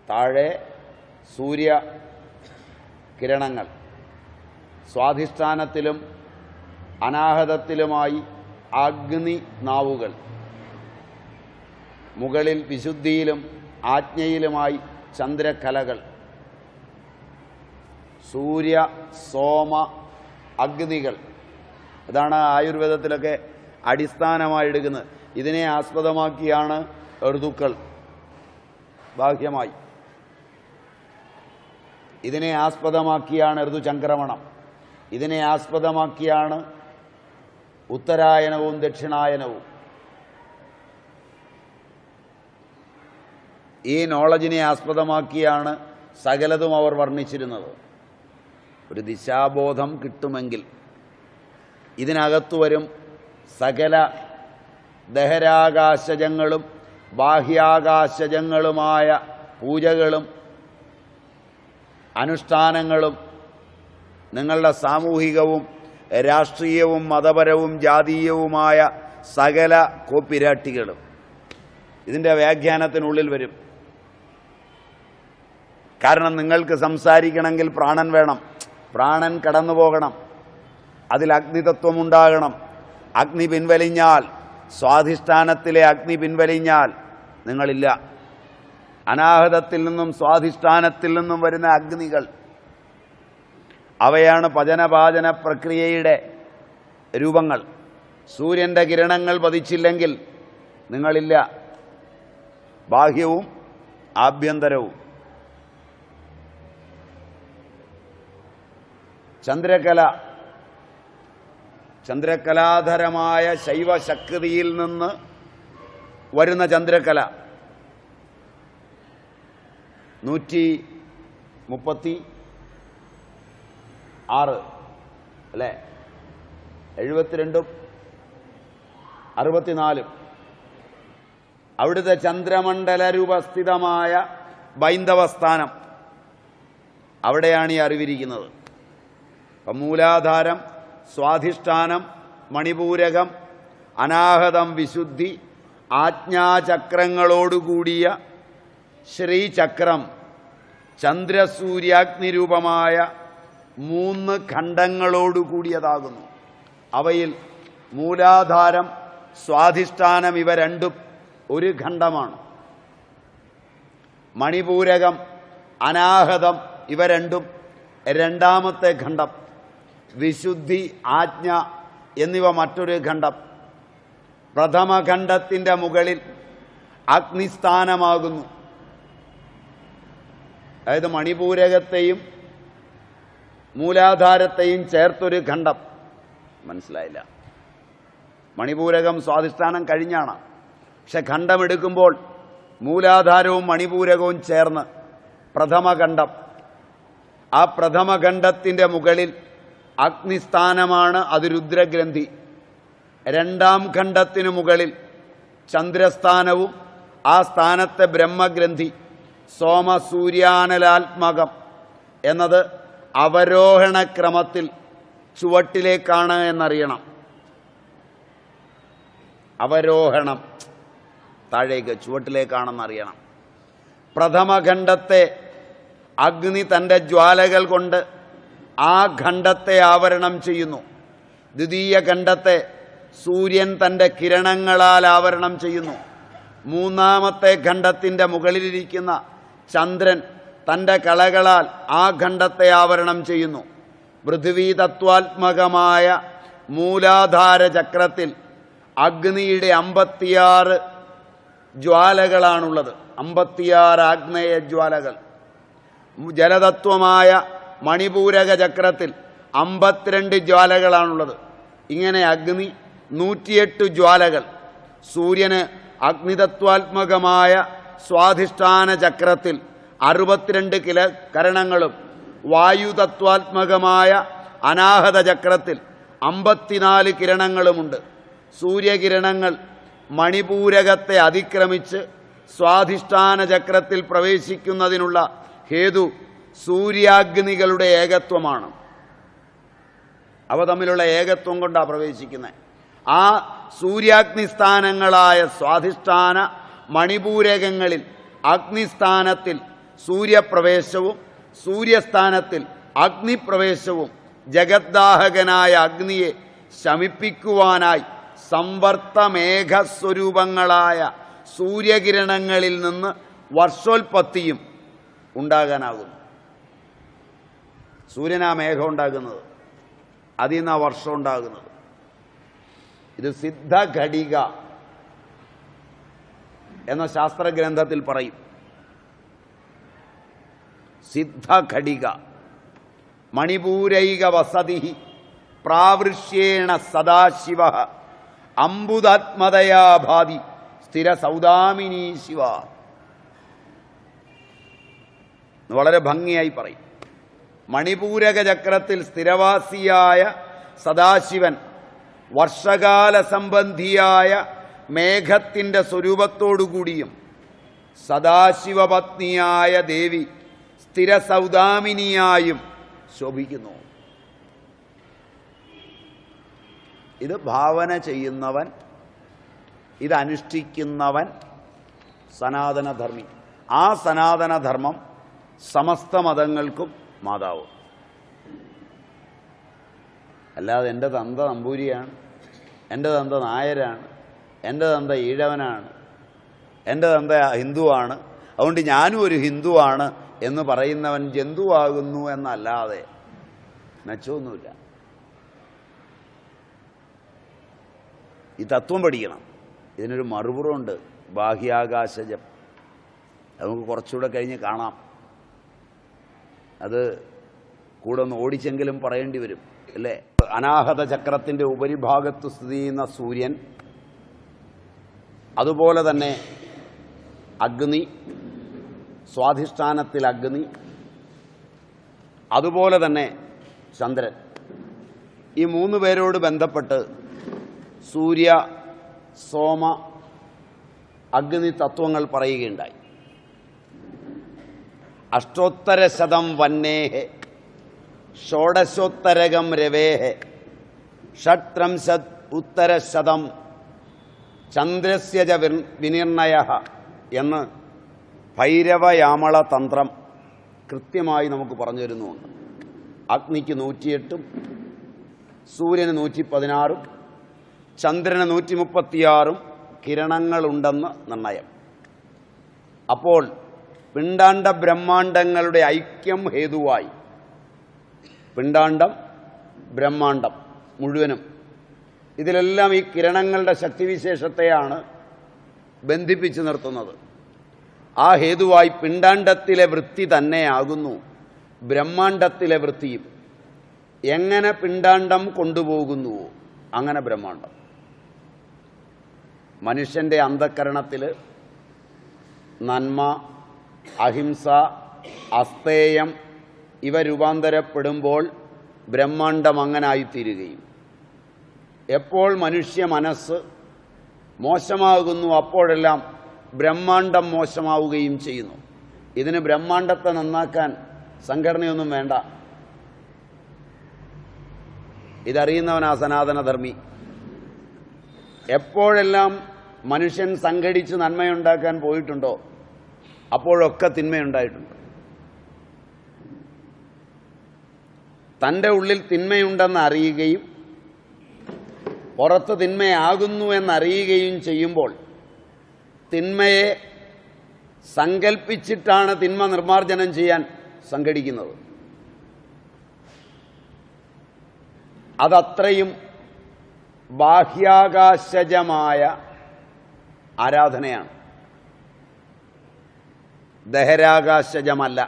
താഴെ സൂര്യ കിരണങ്ങൾ സ്വാധിഷ്ഠാനത്തിലും അനാഹതത്തിലുമായി അഗ്നി നാവുകൾ മുകളിൽ വിശുദ്ധിയിലും ആജ്ഞയിലുമായി ചന്ദ്രകലകൾ സൂര്യ സോമ അഗ്നികൾ അതാണ് ആയുർവേദത്തിലൊക്കെ അടിസ്ഥാനമായി എടുക്കുന്നത് ഇതിനെ ആസ്പദമാക്കിയാണ് ഋതുക്കൾ ബാഹ്യമായി ഇതിനെ ആസ്പദമാക്കിയാണ് ഋതുചംക്രമണം ഇതിനെ ആസ്പദമാക്കിയാണ് ഉത്തരായനവും ദക്ഷിണായനവും ഈ നോളജിനെ ആസ്പദമാക്കിയാണ് സകലതും അവർ വർണ്ണിച്ചിരുന്നത് ഒരു ദിശാബോധം കിട്ടുമെങ്കിൽ ഇതിനകത്തു വരും സകല ദഹരാകാശജങ്ങളും ബാഹ്യാകാശജങ്ങളുമായ പൂജകളും അനുഷ്ഠാനങ്ങളും നിങ്ങളുടെ സാമൂഹികവും രാഷ്ട്രീയവും മതപരവും ജാതീയവുമായ സകല കോപ്പിരാട്ടികളും ഇതിൻ്റെ വ്യാഖ്യാനത്തിനുള്ളിൽ വരും കാരണം നിങ്ങൾക്ക് സംസാരിക്കണമെങ്കിൽ പ്രാണൻ വേണം പ്രാണൻ കടന്നു പോകണം അതിൽ അഗ്നിതത്വമുണ്ടാകണം അഗ്നി പിൻവലിഞ്ഞാൽ സ്വാധിഷ്ഠാനത്തിലെ അഗ്നി പിൻവലിഞ്ഞാൽ നിങ്ങളില്ല അനാഹതത്തിൽ നിന്നും സ്വാധിഷ്ഠാനത്തിൽ നിന്നും വരുന്ന അഗ്നികൾ അവയാണ് പചനപാചന പ്രക്രിയയുടെ രൂപങ്ങൾ സൂര്യൻ്റെ കിരണങ്ങൾ പതിച്ചില്ലെങ്കിൽ നിങ്ങളില്ല ബാഹ്യവും ആഭ്യന്തരവും ചന്ദ്രകല ചന്ദ്രകലാധരമായ ശൈവശക്തിയിൽ നിന്ന് വരുന്ന ചന്ദ്രകല നൂറ്റി മുപ്പത്തി ആറ് അല്ലേ എഴുപത്തിരണ്ടും അറുപത്തിനാലും അവിടുത്തെ ചന്ദ്രമണ്ഡല രൂപസ്ഥിതമായ ബൈന്ദവസ്ഥാനം അവിടെയാണ് ഈ അറിവിരിക്കുന്നത് അപ്പം മൂലാധാരം സ്വാധിഷ്ഠാനം മണിപൂരകം അനാഹതം വിശുദ്ധി ആജ്ഞാചക്രങ്ങളോടുകൂടിയ ശ്രീചക്രം ചന്ദ്രസൂര്യാഗ്നിരൂപമായ മൂന്ന് ഖണ്ഡങ്ങളോടുകൂടിയതാകുന്നു അവയിൽ മൂലാധാരം സ്വാധിഷ്ഠാനം ഇവ രണ്ടും ഒരു ഖണ്ഡമാണ് മണിപൂരകം അനാഹതം ഇവ രണ്ടും രണ്ടാമത്തെ ഖണ്ഡം വിശുദ്ധി ആജ്ഞ എന്നിവ മറ്റൊരു ഖണ്ഡം പ്രഥമ ഖണ്ഡത്തിൻ്റെ മുകളിൽ അഗ്നിസ്ഥാനമാകുന്നു അതായത് മണിപൂരകത്തെയും മൂലാധാരത്തെയും ചേർത്തൊരു ഖണ്ഡം മനസ്സിലായില്ല മണിപൂരകം സ്വാധിഷ്ഠാനം കഴിഞ്ഞാണ് പക്ഷെ ഖണ്ഡമെടുക്കുമ്പോൾ മൂലാധാരവും മണിപൂരകവും ചേർന്ന് പ്രഥമഖണ്ഡം ആ പ്രഥമഖണ്ഡത്തിൻ്റെ മുകളിൽ അഗ്നിസ്ഥാനമാണ് അത് രുദ്രഗ്രന്ഥി രണ്ടാം ഖണ്ഡത്തിനു മുകളിൽ ചന്ദ്രസ്ഥാനവും ആ സ്ഥാനത്തെ ബ്രഹ്മഗ്രന്ഥി സോമസൂര്യാനലാത്മകം എന്നത് അവരോഹണക്രമത്തിൽ ചുവട്ടിലേക്കാണ് എന്നറിയണം അവരോഹണം താഴേക്ക് ചുവട്ടിലേക്കാണെന്നറിയണം പ്രഥമഖണ്ഡത്തെ അഗ്നി തൻ്റെ ജ്വാലകൾ കൊണ്ട് ആ ഖണ്ഡത്തെ ആവരണം ചെയ്യുന്നു ദ്വിതീയ ഖണ്ഡത്തെ സൂര്യൻ തൻ്റെ കിരണങ്ങളാൽ ആവരണം ചെയ്യുന്നു മൂന്നാമത്തെ ഖണ്ഡത്തിൻ്റെ മുകളിലിരിക്കുന്ന ചന്ദ്രൻ തൻ്റെ കളകളാൽ ആ ഖണ്ഡത്തെ ആവരണം ചെയ്യുന്നു പൃഥ്വി തത്വാത്മകമായ മൂലാധാര ചക്രത്തിൽ അഗ്നിയുടെ അമ്പത്തിയാറ് ജ്വാലകളാണുള്ളത് അമ്പത്തിയാറ് ആഗ്നേയ ജ്വാലകൾ ജലതത്വമായ മണിപൂരക ചക്രത്തിൽ അമ്പത്തിരണ്ട് ജ്വാലകളാണുള്ളത് ഇങ്ങനെ അഗ്നി നൂറ്റിയെട്ട് ജ്വാലകൾ സൂര്യന് അഗ്നിതത്വാത്മകമായ സ്വാധിഷ്ഠാന ചക്രത്തിൽ അറുപത്തിരണ്ട് കില കരണങ്ങളും വായുതത്വാത്മകമായ അനാഹത ചക്രത്തിൽ അമ്പത്തിനാല് കിരണങ്ങളുമുണ്ട് സൂര്യകിരണങ്ങൾ മണിപൂരകത്തെ അതിക്രമിച്ച് സ്വാധിഷ്ഠാന ചക്രത്തിൽ പ്രവേശിക്കുന്നതിനുള്ള ഹേതു സൂര്യാഗ്നികളുടെ ഏകത്വമാണ് അവ തമ്മിലുള്ള ഏകത്വം കൊണ്ടാണ് പ്രവേശിക്കുന്നത് ആ സൂര്യാഗ്നി സ്ഥാനങ്ങളായ സ്വാധിഷ്ഠാന മണിപൂരകങ്ങളിൽ അഗ്നിസ്ഥാനത്തിൽ സൂര്യപ്രവേശവും സൂര്യസ്ഥാനത്തിൽ അഗ്നിപ്രവേശവും ജഗദ്ദാഹകനായ അഗ്നിയെ ശമിപ്പിക്കുവാനായി സമ്പർത്തമേഘസ്വരൂപങ്ങളായ സൂര്യകിരണങ്ങളിൽ നിന്ന് വർഷോൽപത്തിയും ഉണ്ടാകാനാകുന്നു സൂര്യനാ മേഘം ഉണ്ടാകുന്നത് അതിൽ നിന്നാ വർഷം ഉണ്ടാകുന്നത് ഇത് സിദ്ധഘടിക എന്ന ശാസ്ത്രഗ്രന്ഥത്തിൽ പറയും സിദ്ധഘടിക മണിപൂരൈക വസതി പ്രാവൃഷ്യേണ സദാശിവ അമ്പുതാത്മതയാ ഭാതി സ്ഥിര സൗദാമിനി ശിവ എന്ന് വളരെ ഭംഗിയായി പറയും മണിപൂരക ചക്രത്തിൽ സ്ഥിരവാസിയായ സദാശിവൻ വർഷകാല സംബന്ധിയായ മേഘത്തിൻ്റെ സ്വരൂപത്തോടുകൂടിയും സദാശിവപത്നിയായ ദേവി സ്ഥിര സൗദാമിനിയായും ശോഭിക്കുന്നു ഇത് ഭാവന ചെയ്യുന്നവൻ ഇത് അനുഷ്ഠിക്കുന്നവൻ സനാതനധർമ്മി ആ സനാതനധർമ്മം സമസ്ത മതങ്ങൾക്കും മാതാവ് അല്ലാതെ എൻ്റെ തന്ത നമ്പൂരിയാണ് എൻ്റെ തന്ത നായരാണ് എൻ്റെ തന്ത ഈഴവനാണ് എൻ്റെ തന്ത ഹിന്ദുവാണ് അതുകൊണ്ട് ഞാനും ഒരു ഹിന്ദുവാണ് എന്ന് പറയുന്നവൻ ജന്തുവാകുന്നു എന്നല്ലാതെ മെച്ചമൊന്നുമില്ല ഈ തത്വം പഠിക്കണം ഇതിനൊരു മറുപുറമുണ്ട് ബാഹ്യാകാശജം അത് നമുക്ക് കുറച്ചുകൂടെ കഴിഞ്ഞ് കാണാം അത് കൂടെ ഒന്ന് ഓടിച്ചെങ്കിലും പറയേണ്ടി വരും അല്ലേ അനാഹത ചക്രത്തിൻ്റെ ഉപരിഭാഗത്ത് സ്ഥിതി ചെയ്യുന്ന സൂര്യൻ അതുപോലെ തന്നെ അഗ്നി സ്വാധിഷ്ഠാനത്തിൽ അഗ്നി അതുപോലെ തന്നെ ചന്ദ്രൻ ഈ മൂന്ന് പേരോട് ബന്ധപ്പെട്ട് സൂര്യ സോമ അഗ്നി തത്വങ്ങൾ പറയുകയുണ്ടായി അഷ്ടോത്തരശതം വന്നേഹെ ഷോഡശോത്തരകം രവേഹെ ഷട്രംശത് ഉത്തരശതം ചന്ദ്രസ്യജ വിർ- വിനിർണയ എന്ന് ഭൈരവയാമള തന്ത്രം കൃത്യമായി നമുക്ക് പറഞ്ഞു തരുന്നുമുണ്ട് അഗ്നിക്ക് നൂറ്റിയെട്ടും സൂര്യന് നൂറ്റി പതിനാറും ചന്ദ്രന് നൂറ്റി മുപ്പത്തിയാറും കിരണങ്ങളുണ്ടെന്ന് നിർണയം അപ്പോൾ പിണ്ടാണ്ട ബ്രഹ്മാണ്ടങ്ങളുടെ ഐക്യം ഹേതുവായി പിണ്ടാണ്ടം ബ്രഹ്മാണ്ടം മുഴുവനും ഇതിലെല്ലാം ഈ കിരണങ്ങളുടെ ശക്തിവിശേഷത്തെയാണ് ബന്ധിപ്പിച്ചു നിർത്തുന്നത് ആ ഹേതുവായി പിണ്ടാണ്ടത്തിലെ വൃത്തി തന്നെയാകുന്നു ബ്രഹ്മാണ്ടത്തിലെ വൃത്തിയും എങ്ങനെ പിണ്ടാണ്ടം കൊണ്ടുപോകുന്നുവോ അങ്ങനെ ബ്രഹ്മാണ്ടം മനുഷ്യൻ്റെ അന്ധക്കരണത്തിൽ നന്മ അഹിംസ അസ്തേയം ഇവ രൂപാന്തരപ്പെടുമ്പോൾ ബ്രഹ്മാണ്ടം അങ്ങനായിത്തീരുകയും എപ്പോൾ മനുഷ്യ മനസ്സ് മോശമാകുന്നു അപ്പോഴെല്ലാം ബ്രഹ്മാണ്ടം മോശമാവുകയും ചെയ്യുന്നു ഇതിന് ബ്രഹ്മാണ്ടത്തെ നന്നാക്കാൻ സംഘടനയൊന്നും വേണ്ട ഇതറിയുന്നവനാ സനാതനധർമ്മി എപ്പോഴെല്ലാം മനുഷ്യൻ സംഘടിച്ച് നന്മയുണ്ടാക്കാൻ പോയിട്ടുണ്ടോ അപ്പോഴൊക്കെ തിന്മയുണ്ടായിട്ടുണ്ട് തൻ്റെ ഉള്ളിൽ തിന്മയുണ്ടെന്ന് അറിയുകയും പുറത്ത് തിന്മയാകുന്നു എന്നറിയുകയും ചെയ്യുമ്പോൾ തിന്മയെ സങ്കൽപ്പിച്ചിട്ടാണ് തിന്മ നിർമ്മാർജ്ജനം ചെയ്യാൻ സംഘടിക്കുന്നത് അതത്രയും ബാഹ്യാകാശജമായ ആരാധനയാണ് ദഹരാകാശജമല്ല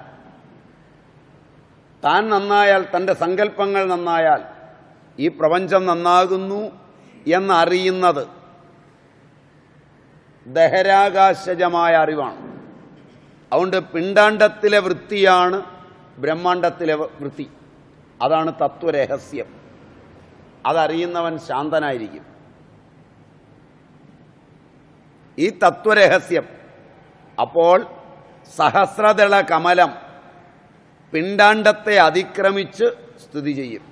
താൻ നന്നായാൽ തൻ്റെ സങ്കല്പങ്ങൾ നന്നായാൽ ഈ പ്രപഞ്ചം നന്നാകുന്നു എന്നറിയുന്നത് ദഹരാകാശജമായ അറിവാണ് അതുകൊണ്ട് പിണ്ടാണ്ടത്തിലെ വൃത്തിയാണ് ബ്രഹ്മാണ്ടത്തിലെ വ- വൃത്തി അതാണ് തത്വരഹസ്യം അതറിയുന്നവൻ ശാന്തനായിരിക്കും ഈ തത്വരഹസ്യം അപ്പോൾ സഹസ്രദള കമലം പിണ്ടാണ്ടത്തെ അതിക്രമിച്ച് സ്ഥിതി ചെയ്യും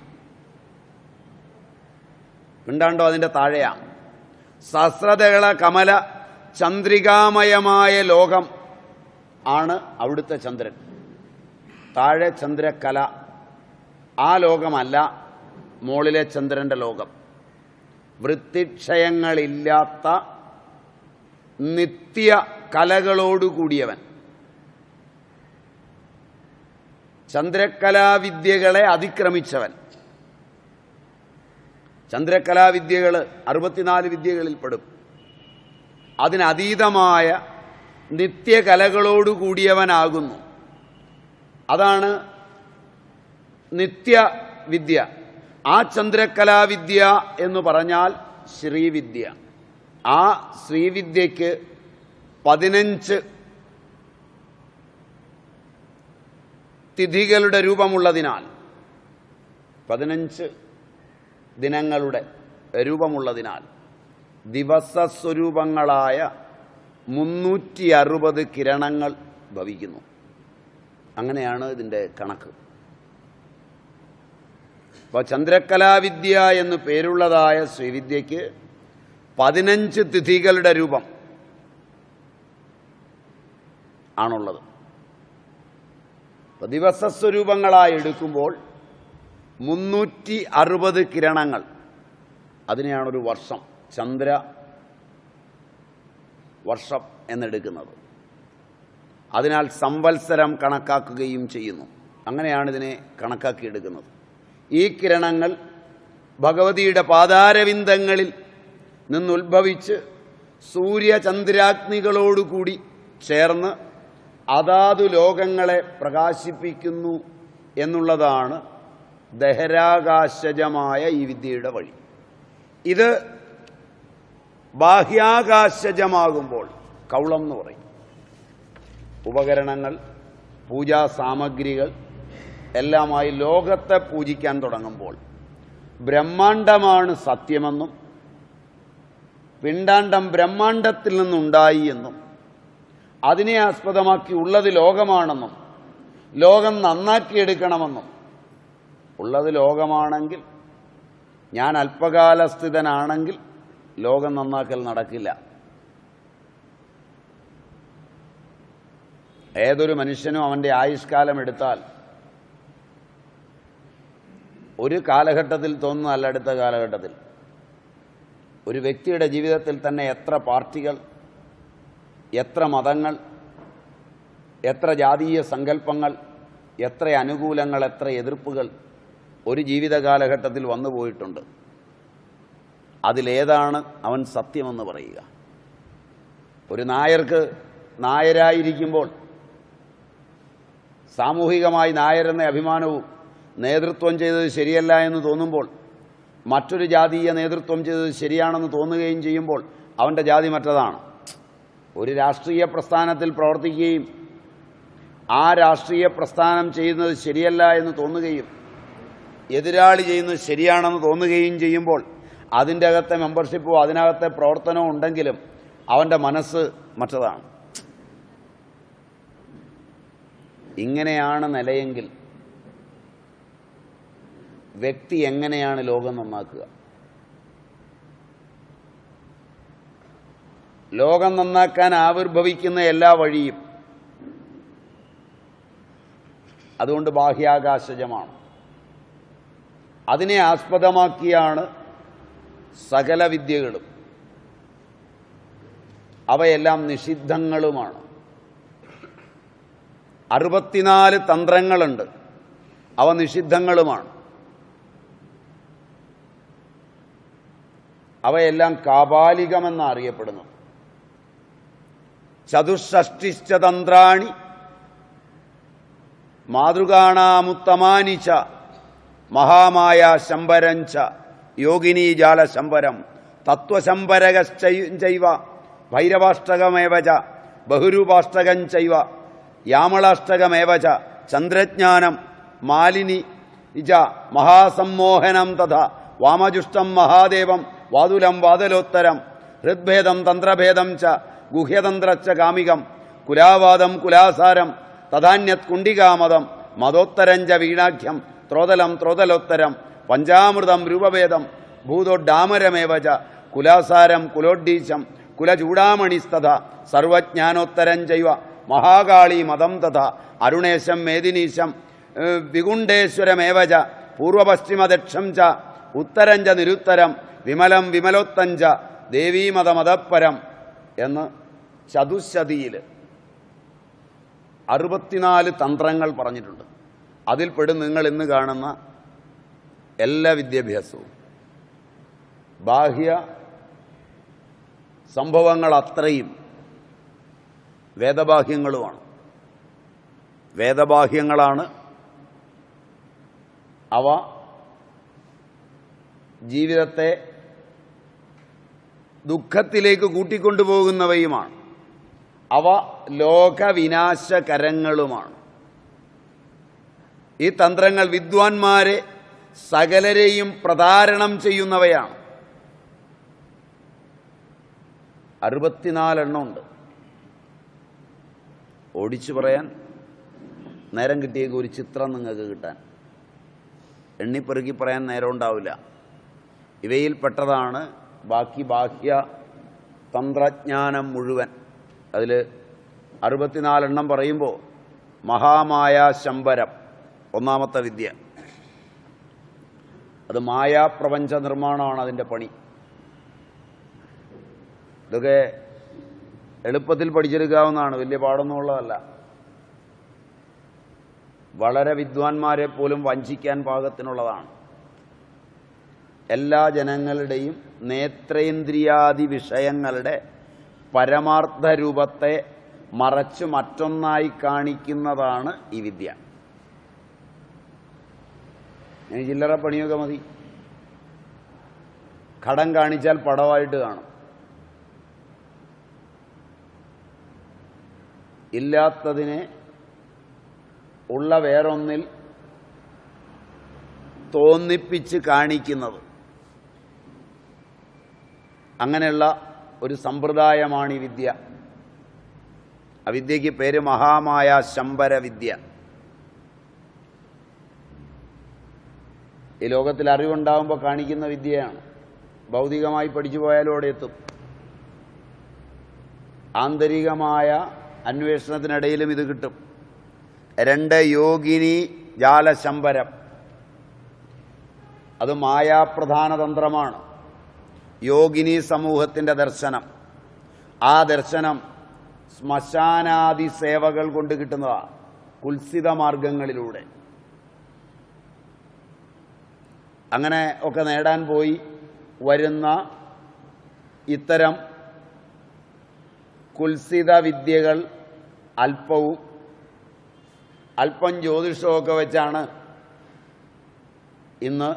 പിണ്ടാണ്ടം അതിൻ്റെ താഴെയാണ് സഹസ്രദള കമല ചന്ദ്രികാമയമായ ലോകം ആണ് അവിടുത്തെ ചന്ദ്രൻ താഴെ ചന്ദ്രക്കല ആ ലോകമല്ല മുകളിലെ ചന്ദ്രൻ്റെ ലോകം വൃത്തിക്ഷയങ്ങളില്ലാത്ത നിത്യ കലകളോടുകൂടിയവൻ ചന്ദ്രകലാവിദ്യകളെ അതിക്രമിച്ചവൻ ചന്ദ്രകലാവിദ്യകൾ അറുപത്തിനാല് വിദ്യകളിൽ പെടും അതിനതീതമായ നിത്യകലകളോടുകൂടിയവനാകുന്നു അതാണ് നിത്യവിദ്യ ആ ചന്ദ്രകലാവിദ്യ എന്ന് പറഞ്ഞാൽ ശ്രീവിദ്യ ആ ശ്രീവിദ്യയ്ക്ക് പതിനഞ്ച് തിഥികളുടെ രൂപമുള്ളതിനാൽ പതിനഞ്ച് ദിനങ്ങളുടെ രൂപമുള്ളതിനാൽ ദിവസസ്വരൂപങ്ങളായ മുന്നൂറ്റി അറുപത് കിരണങ്ങൾ ഭവിക്കുന്നു അങ്ങനെയാണ് ഇതിൻ്റെ കണക്ക് അപ്പോൾ ചന്ദ്രകലാവിദ്യ എന്ന് പേരുള്ളതായ ശ്രീവിദ്യയ്ക്ക് പതിനഞ്ച് തിഥികളുടെ രൂപം ആണുള്ളത് അപ്പോൾ ദിവസസ്വരൂപങ്ങളായി എടുക്കുമ്പോൾ മുന്നൂറ്റി അറുപത് കിരണങ്ങൾ അതിനെയാണൊരു വർഷം ചന്ദ്ര വർഷം എന്നെടുക്കുന്നത് അതിനാൽ സംവത്സരം കണക്കാക്കുകയും ചെയ്യുന്നു അങ്ങനെയാണ് ഇതിനെ കണക്കാക്കിയെടുക്കുന്നത് ഈ കിരണങ്ങൾ ഭഗവതിയുടെ പാതാരവിന്ദങ്ങളിൽ നിന്നുത്ഭവിച്ച് സൂര്യചന്ദ്രാഗ്നികളോടുകൂടി ചേർന്ന് അതാതു ലോകങ്ങളെ പ്രകാശിപ്പിക്കുന്നു എന്നുള്ളതാണ് ദഹരാകാശജമായ ഈ വിദ്യയുടെ വഴി ഇത് ബാഹ്യാകാശജമാകുമ്പോൾ കൗളം എന്ന് പറയും ഉപകരണങ്ങൾ പൂജാ സാമഗ്രികൾ എല്ലാമായി ലോകത്തെ പൂജിക്കാൻ തുടങ്ങുമ്പോൾ ബ്രഹ്മാണ്ടമാണ് സത്യമെന്നും പിണ്ടാണ്ടം ബ്രഹ്മാണ്ടത്തിൽ നിന്നുണ്ടായി എന്നും അതിനെ ആസ്പദമാക്കി ഉള്ളത് ലോകമാണെന്നും ലോകം നന്നാക്കിയെടുക്കണമെന്നും ഉള്ളത് ലോകമാണെങ്കിൽ ഞാൻ അല്പകാലസ്ഥിതനാണെങ്കിൽ ലോകം നന്നാക്കൽ നടക്കില്ല ഏതൊരു മനുഷ്യനും അവൻ്റെ ആയുഷ്കാലം എടുത്താൽ ഒരു കാലഘട്ടത്തിൽ തോന്നുന്നതല്ല അടുത്ത കാലഘട്ടത്തിൽ ഒരു വ്യക്തിയുടെ ജീവിതത്തിൽ തന്നെ എത്ര പാർട്ടികൾ എത്ര മതങ്ങൾ എത്ര ജാതീയ സങ്കല്പങ്ങൾ എത്ര അനുകൂലങ്ങൾ എത്ര എതിർപ്പുകൾ ഒരു ജീവിത കാലഘട്ടത്തിൽ വന്നു പോയിട്ടുണ്ട് അതിലേതാണ് അവൻ സത്യമെന്ന് പറയുക ഒരു നായർക്ക് നായരായിരിക്കുമ്പോൾ സാമൂഹികമായി നായരെന്ന അഭിമാനവും നേതൃത്വം ചെയ്തത് ശരിയല്ല എന്ന് തോന്നുമ്പോൾ മറ്റൊരു ജാതീയ നേതൃത്വം ചെയ്തത് ശരിയാണെന്ന് തോന്നുകയും ചെയ്യുമ്പോൾ അവൻ്റെ ജാതി മറ്റതാണ് ഒരു രാഷ്ട്രീയ പ്രസ്ഥാനത്തിൽ പ്രവർത്തിക്കുകയും ആ രാഷ്ട്രീയ പ്രസ്ഥാനം ചെയ്യുന്നത് ശരിയല്ല എന്ന് തോന്നുകയും എതിരാളി ചെയ്യുന്നത് ശരിയാണെന്ന് തോന്നുകയും ചെയ്യുമ്പോൾ അതിൻ്റെ അകത്തെ മെമ്പർഷിപ്പോ അതിനകത്തെ പ്രവർത്തനവും ഉണ്ടെങ്കിലും അവൻ്റെ മനസ്സ് മറ്റതാണ് ഇങ്ങനെയാണ് നിലയെങ്കിൽ വ്യക്തി എങ്ങനെയാണ് ലോകം നന്നാക്കുക ലോകം നന്നാക്കാൻ ആവിർഭവിക്കുന്ന എല്ലാ വഴിയും അതുകൊണ്ട് ബാഹ്യാകാശജമാണ് അതിനെ ആസ്പദമാക്കിയാണ് സകല വിദ്യകളും അവയെല്ലാം നിഷിദ്ധങ്ങളുമാണ് അറുപത്തിനാല് തന്ത്രങ്ങളുണ്ട് അവ നിഷിദ്ധങ്ങളുമാണ് അവയെല്ലാം കാപാലികമെന്ന് അറിയപ്പെടുന്നു ചതുഷ്ഷ്ടിശ്ച തന്ത്രാണി മാതൃകാണാമുത്തമാനി ച മഹാമായ ശമ്പരഞ്ച യോഗിനീജാല ശമ്പരം തത്വശമ്പരകശ്ചൈവ ഭൈരവാഷ്ടകമേവ ച ബഹുരൂപാഷ്ടകം ചൈവ യാമളാഷ്ടകമേവ ച ചന്ദ്രജ്ഞാനം മാലിനി ഇജ മഹാസമ്മോഹനം തഥ വാമജുഷ്ടം മഹാദേവം വാതുലം വാതലോത്തരം ഹൃദ്ഭേദം തന്ത്രഭേദം ച ഗുഹ്യതന്ത്രച്ച കാമികം കുലാവാദം കുലാസാരം തഥാന്യത് കുണ്ടികാമതം മതോത്തരഞ്ച വീണാഖ്യം ത്രോതലം ത്രോതലോത്തരം പഞ്ചാമൃതം രൂപഭേദം ഭൂതോഡാമരമേവ ച കുലാസാരം കുലോഡ്ഡീശം കുലചൂടാമണിസ്തഥ സർവജ്ഞാനോത്തരം ചൈവ മഹാകാളി മതം തഥ അരുണേശം മേദിനീശം ഏഹ്, വികുണ്ഠേശ്വരമേവച പൂർവപശ്ചിമദക്ഷം ച ഉത്തരം ച നിരുത്തരം വിമലം വിമലോത്തഞ്ച ദേവീമതമതപ്പരം എന്ന് ചതുശതിയിൽ അറുപത്തിനാല് തന്ത്രങ്ങൾ പറഞ്ഞിട്ടുണ്ട് അതിൽപ്പെടും നിങ്ങൾ ഇന്ന് കാണുന്ന എല്ലാ വിദ്യാഭ്യാസവും ബാഹ്യ സംഭവങ്ങൾ അത്രയും വേദബാഹ്യങ്ങളുമാണ് വേദബാഹ്യങ്ങളാണ് അവ ജീവിതത്തെ ദുഃഖത്തിലേക്ക് കൂട്ടിക്കൊണ്ടുപോകുന്നവയുമാണ് അവ ലോകവിനാശകരങ്ങളുമാണ് ഈ തന്ത്രങ്ങൾ വിദ്വാൻമാരെ സകലരെയും പ്രതാരണം ചെയ്യുന്നവയാണ് അറുപത്തിനാലെണ്ണം ഉണ്ട് ഓടിച്ചു പറയാൻ നേരം കിട്ടിയേക്ക് ഒരു ചിത്രം നിങ്ങൾക്ക് കിട്ടാൻ എണ്ണിപ്പെറുക്കി പറയാൻ നേരം ഉണ്ടാവില്ല ഇവയിൽപ്പെട്ടതാണ് ബാക്കി ബാഹ്യ തന്ത്രജ്ഞാനം മുഴുവൻ അതിൽ അറുപത്തിനാലെണ്ണം പറയുമ്പോൾ മഹാമായ ശമ്പരം ഒന്നാമത്തെ വിദ്യ അത് മായാപ്രപഞ്ച നിർമ്മാണമാണ് അതിൻ്റെ പണി ഇതൊക്കെ എളുപ്പത്തിൽ പഠിച്ചെടുക്കാവുന്നതാണ് വലിയ പാടൊന്നുമുള്ളതല്ല വളരെ വിദ്വാൻമാരെ പോലും വഞ്ചിക്കാൻ പാകത്തിനുള്ളതാണ് എല്ലാ ജനങ്ങളുടെയും നേത്രേന്ദ്രിയാദി വിഷയങ്ങളുടെ പരമാർത്ഥ രൂപത്തെ മറച്ചു മറ്റൊന്നായി കാണിക്കുന്നതാണ് ഈ വിദ്യ ഇനി ചില്ലറ പണിയൊക്കെ മതി കടം കാണിച്ചാൽ പടമായിട്ട് കാണും ഇല്ലാത്തതിനെ ഉള്ള വേറൊന്നിൽ തോന്നിപ്പിച്ച് കാണിക്കുന്നത് അങ്ങനെയുള്ള ഒരു സമ്പ്രദായമാണ് ഈ വിദ്യ ആ വിദ്യയ്ക്ക് പേര് മഹാമായ ശമ്പര വിദ്യ ഈ ലോകത്തിൽ അറിവുണ്ടാകുമ്പോൾ കാണിക്കുന്ന വിദ്യയാണ് ഭൗതികമായി പഠിച്ചു പോയാലും അവിടെ എത്തും ആന്തരികമായ അന്വേഷണത്തിനിടയിലും ഇത് കിട്ടും രണ്ട് യോഗിനി ജാലശമ്പരം അത് മായാപ്രധാന തന്ത്രമാണ് യോഗിനി സമൂഹത്തിൻ്റെ ദർശനം ആ ദർശനം ശ്മശാനാദി സേവകൾ കൊണ്ട് കിട്ടുന്നതാണ് കുൽസിത മാർഗങ്ങളിലൂടെ അങ്ങനെ ഒക്കെ നേടാൻ പോയി വരുന്ന ഇത്തരം കുൽസിത വിദ്യകൾ അല്പവും അല്പം ജ്യോതിഷമൊക്കെ വെച്ചാണ് ഇന്ന്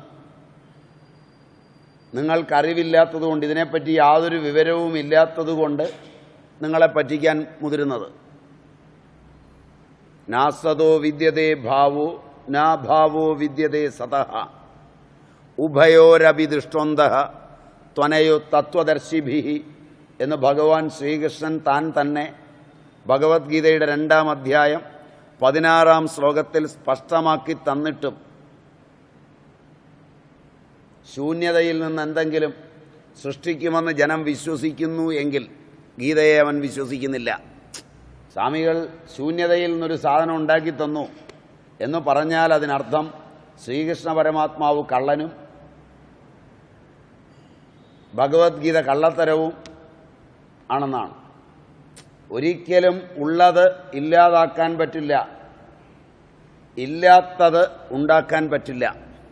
നിങ്ങൾക്കറിവില്ലാത്തതുകൊണ്ട് ഇതിനെപ്പറ്റി യാതൊരു വിവരവും ഇല്ലാത്തതുകൊണ്ട് നിങ്ങളെ പറ്റിക്കാൻ മുതിരുന്നത് നാസതോ വിദ്യതേ ഭാവോ നാ ഭാവോ വിദ്യതേ സതഹ ഉഭയോരപി ദൃഷ്ടോന്ത ത്വനയോ തത്വദർശിഭി എന്ന് ഭഗവാൻ ശ്രീകൃഷ്ണൻ താൻ തന്നെ ഭഗവത്ഗീതയുടെ രണ്ടാം അധ്യായം പതിനാറാം ശ്ലോകത്തിൽ സ്പഷ്ടമാക്കി തന്നിട്ടും ശൂന്യതയിൽ നിന്ന് എന്തെങ്കിലും സൃഷ്ടിക്കുമെന്ന് ജനം വിശ്വസിക്കുന്നു എങ്കിൽ ഗീതയെ അവൻ വിശ്വസിക്കുന്നില്ല സ്വാമികൾ ശൂന്യതയിൽ നിന്നൊരു സാധനം ഉണ്ടാക്കി തന്നു എന്ന് പറഞ്ഞാൽ അതിനർത്ഥം ശ്രീകൃഷ്ണ പരമാത്മാവ് കള്ളനും ഭഗവത്ഗീത കള്ളത്തരവും ആണെന്നാണ് ഒരിക്കലും ഉള്ളത് ഇല്ലാതാക്കാൻ പറ്റില്ല ഇല്ലാത്തത് ഉണ്ടാക്കാൻ പറ്റില്ല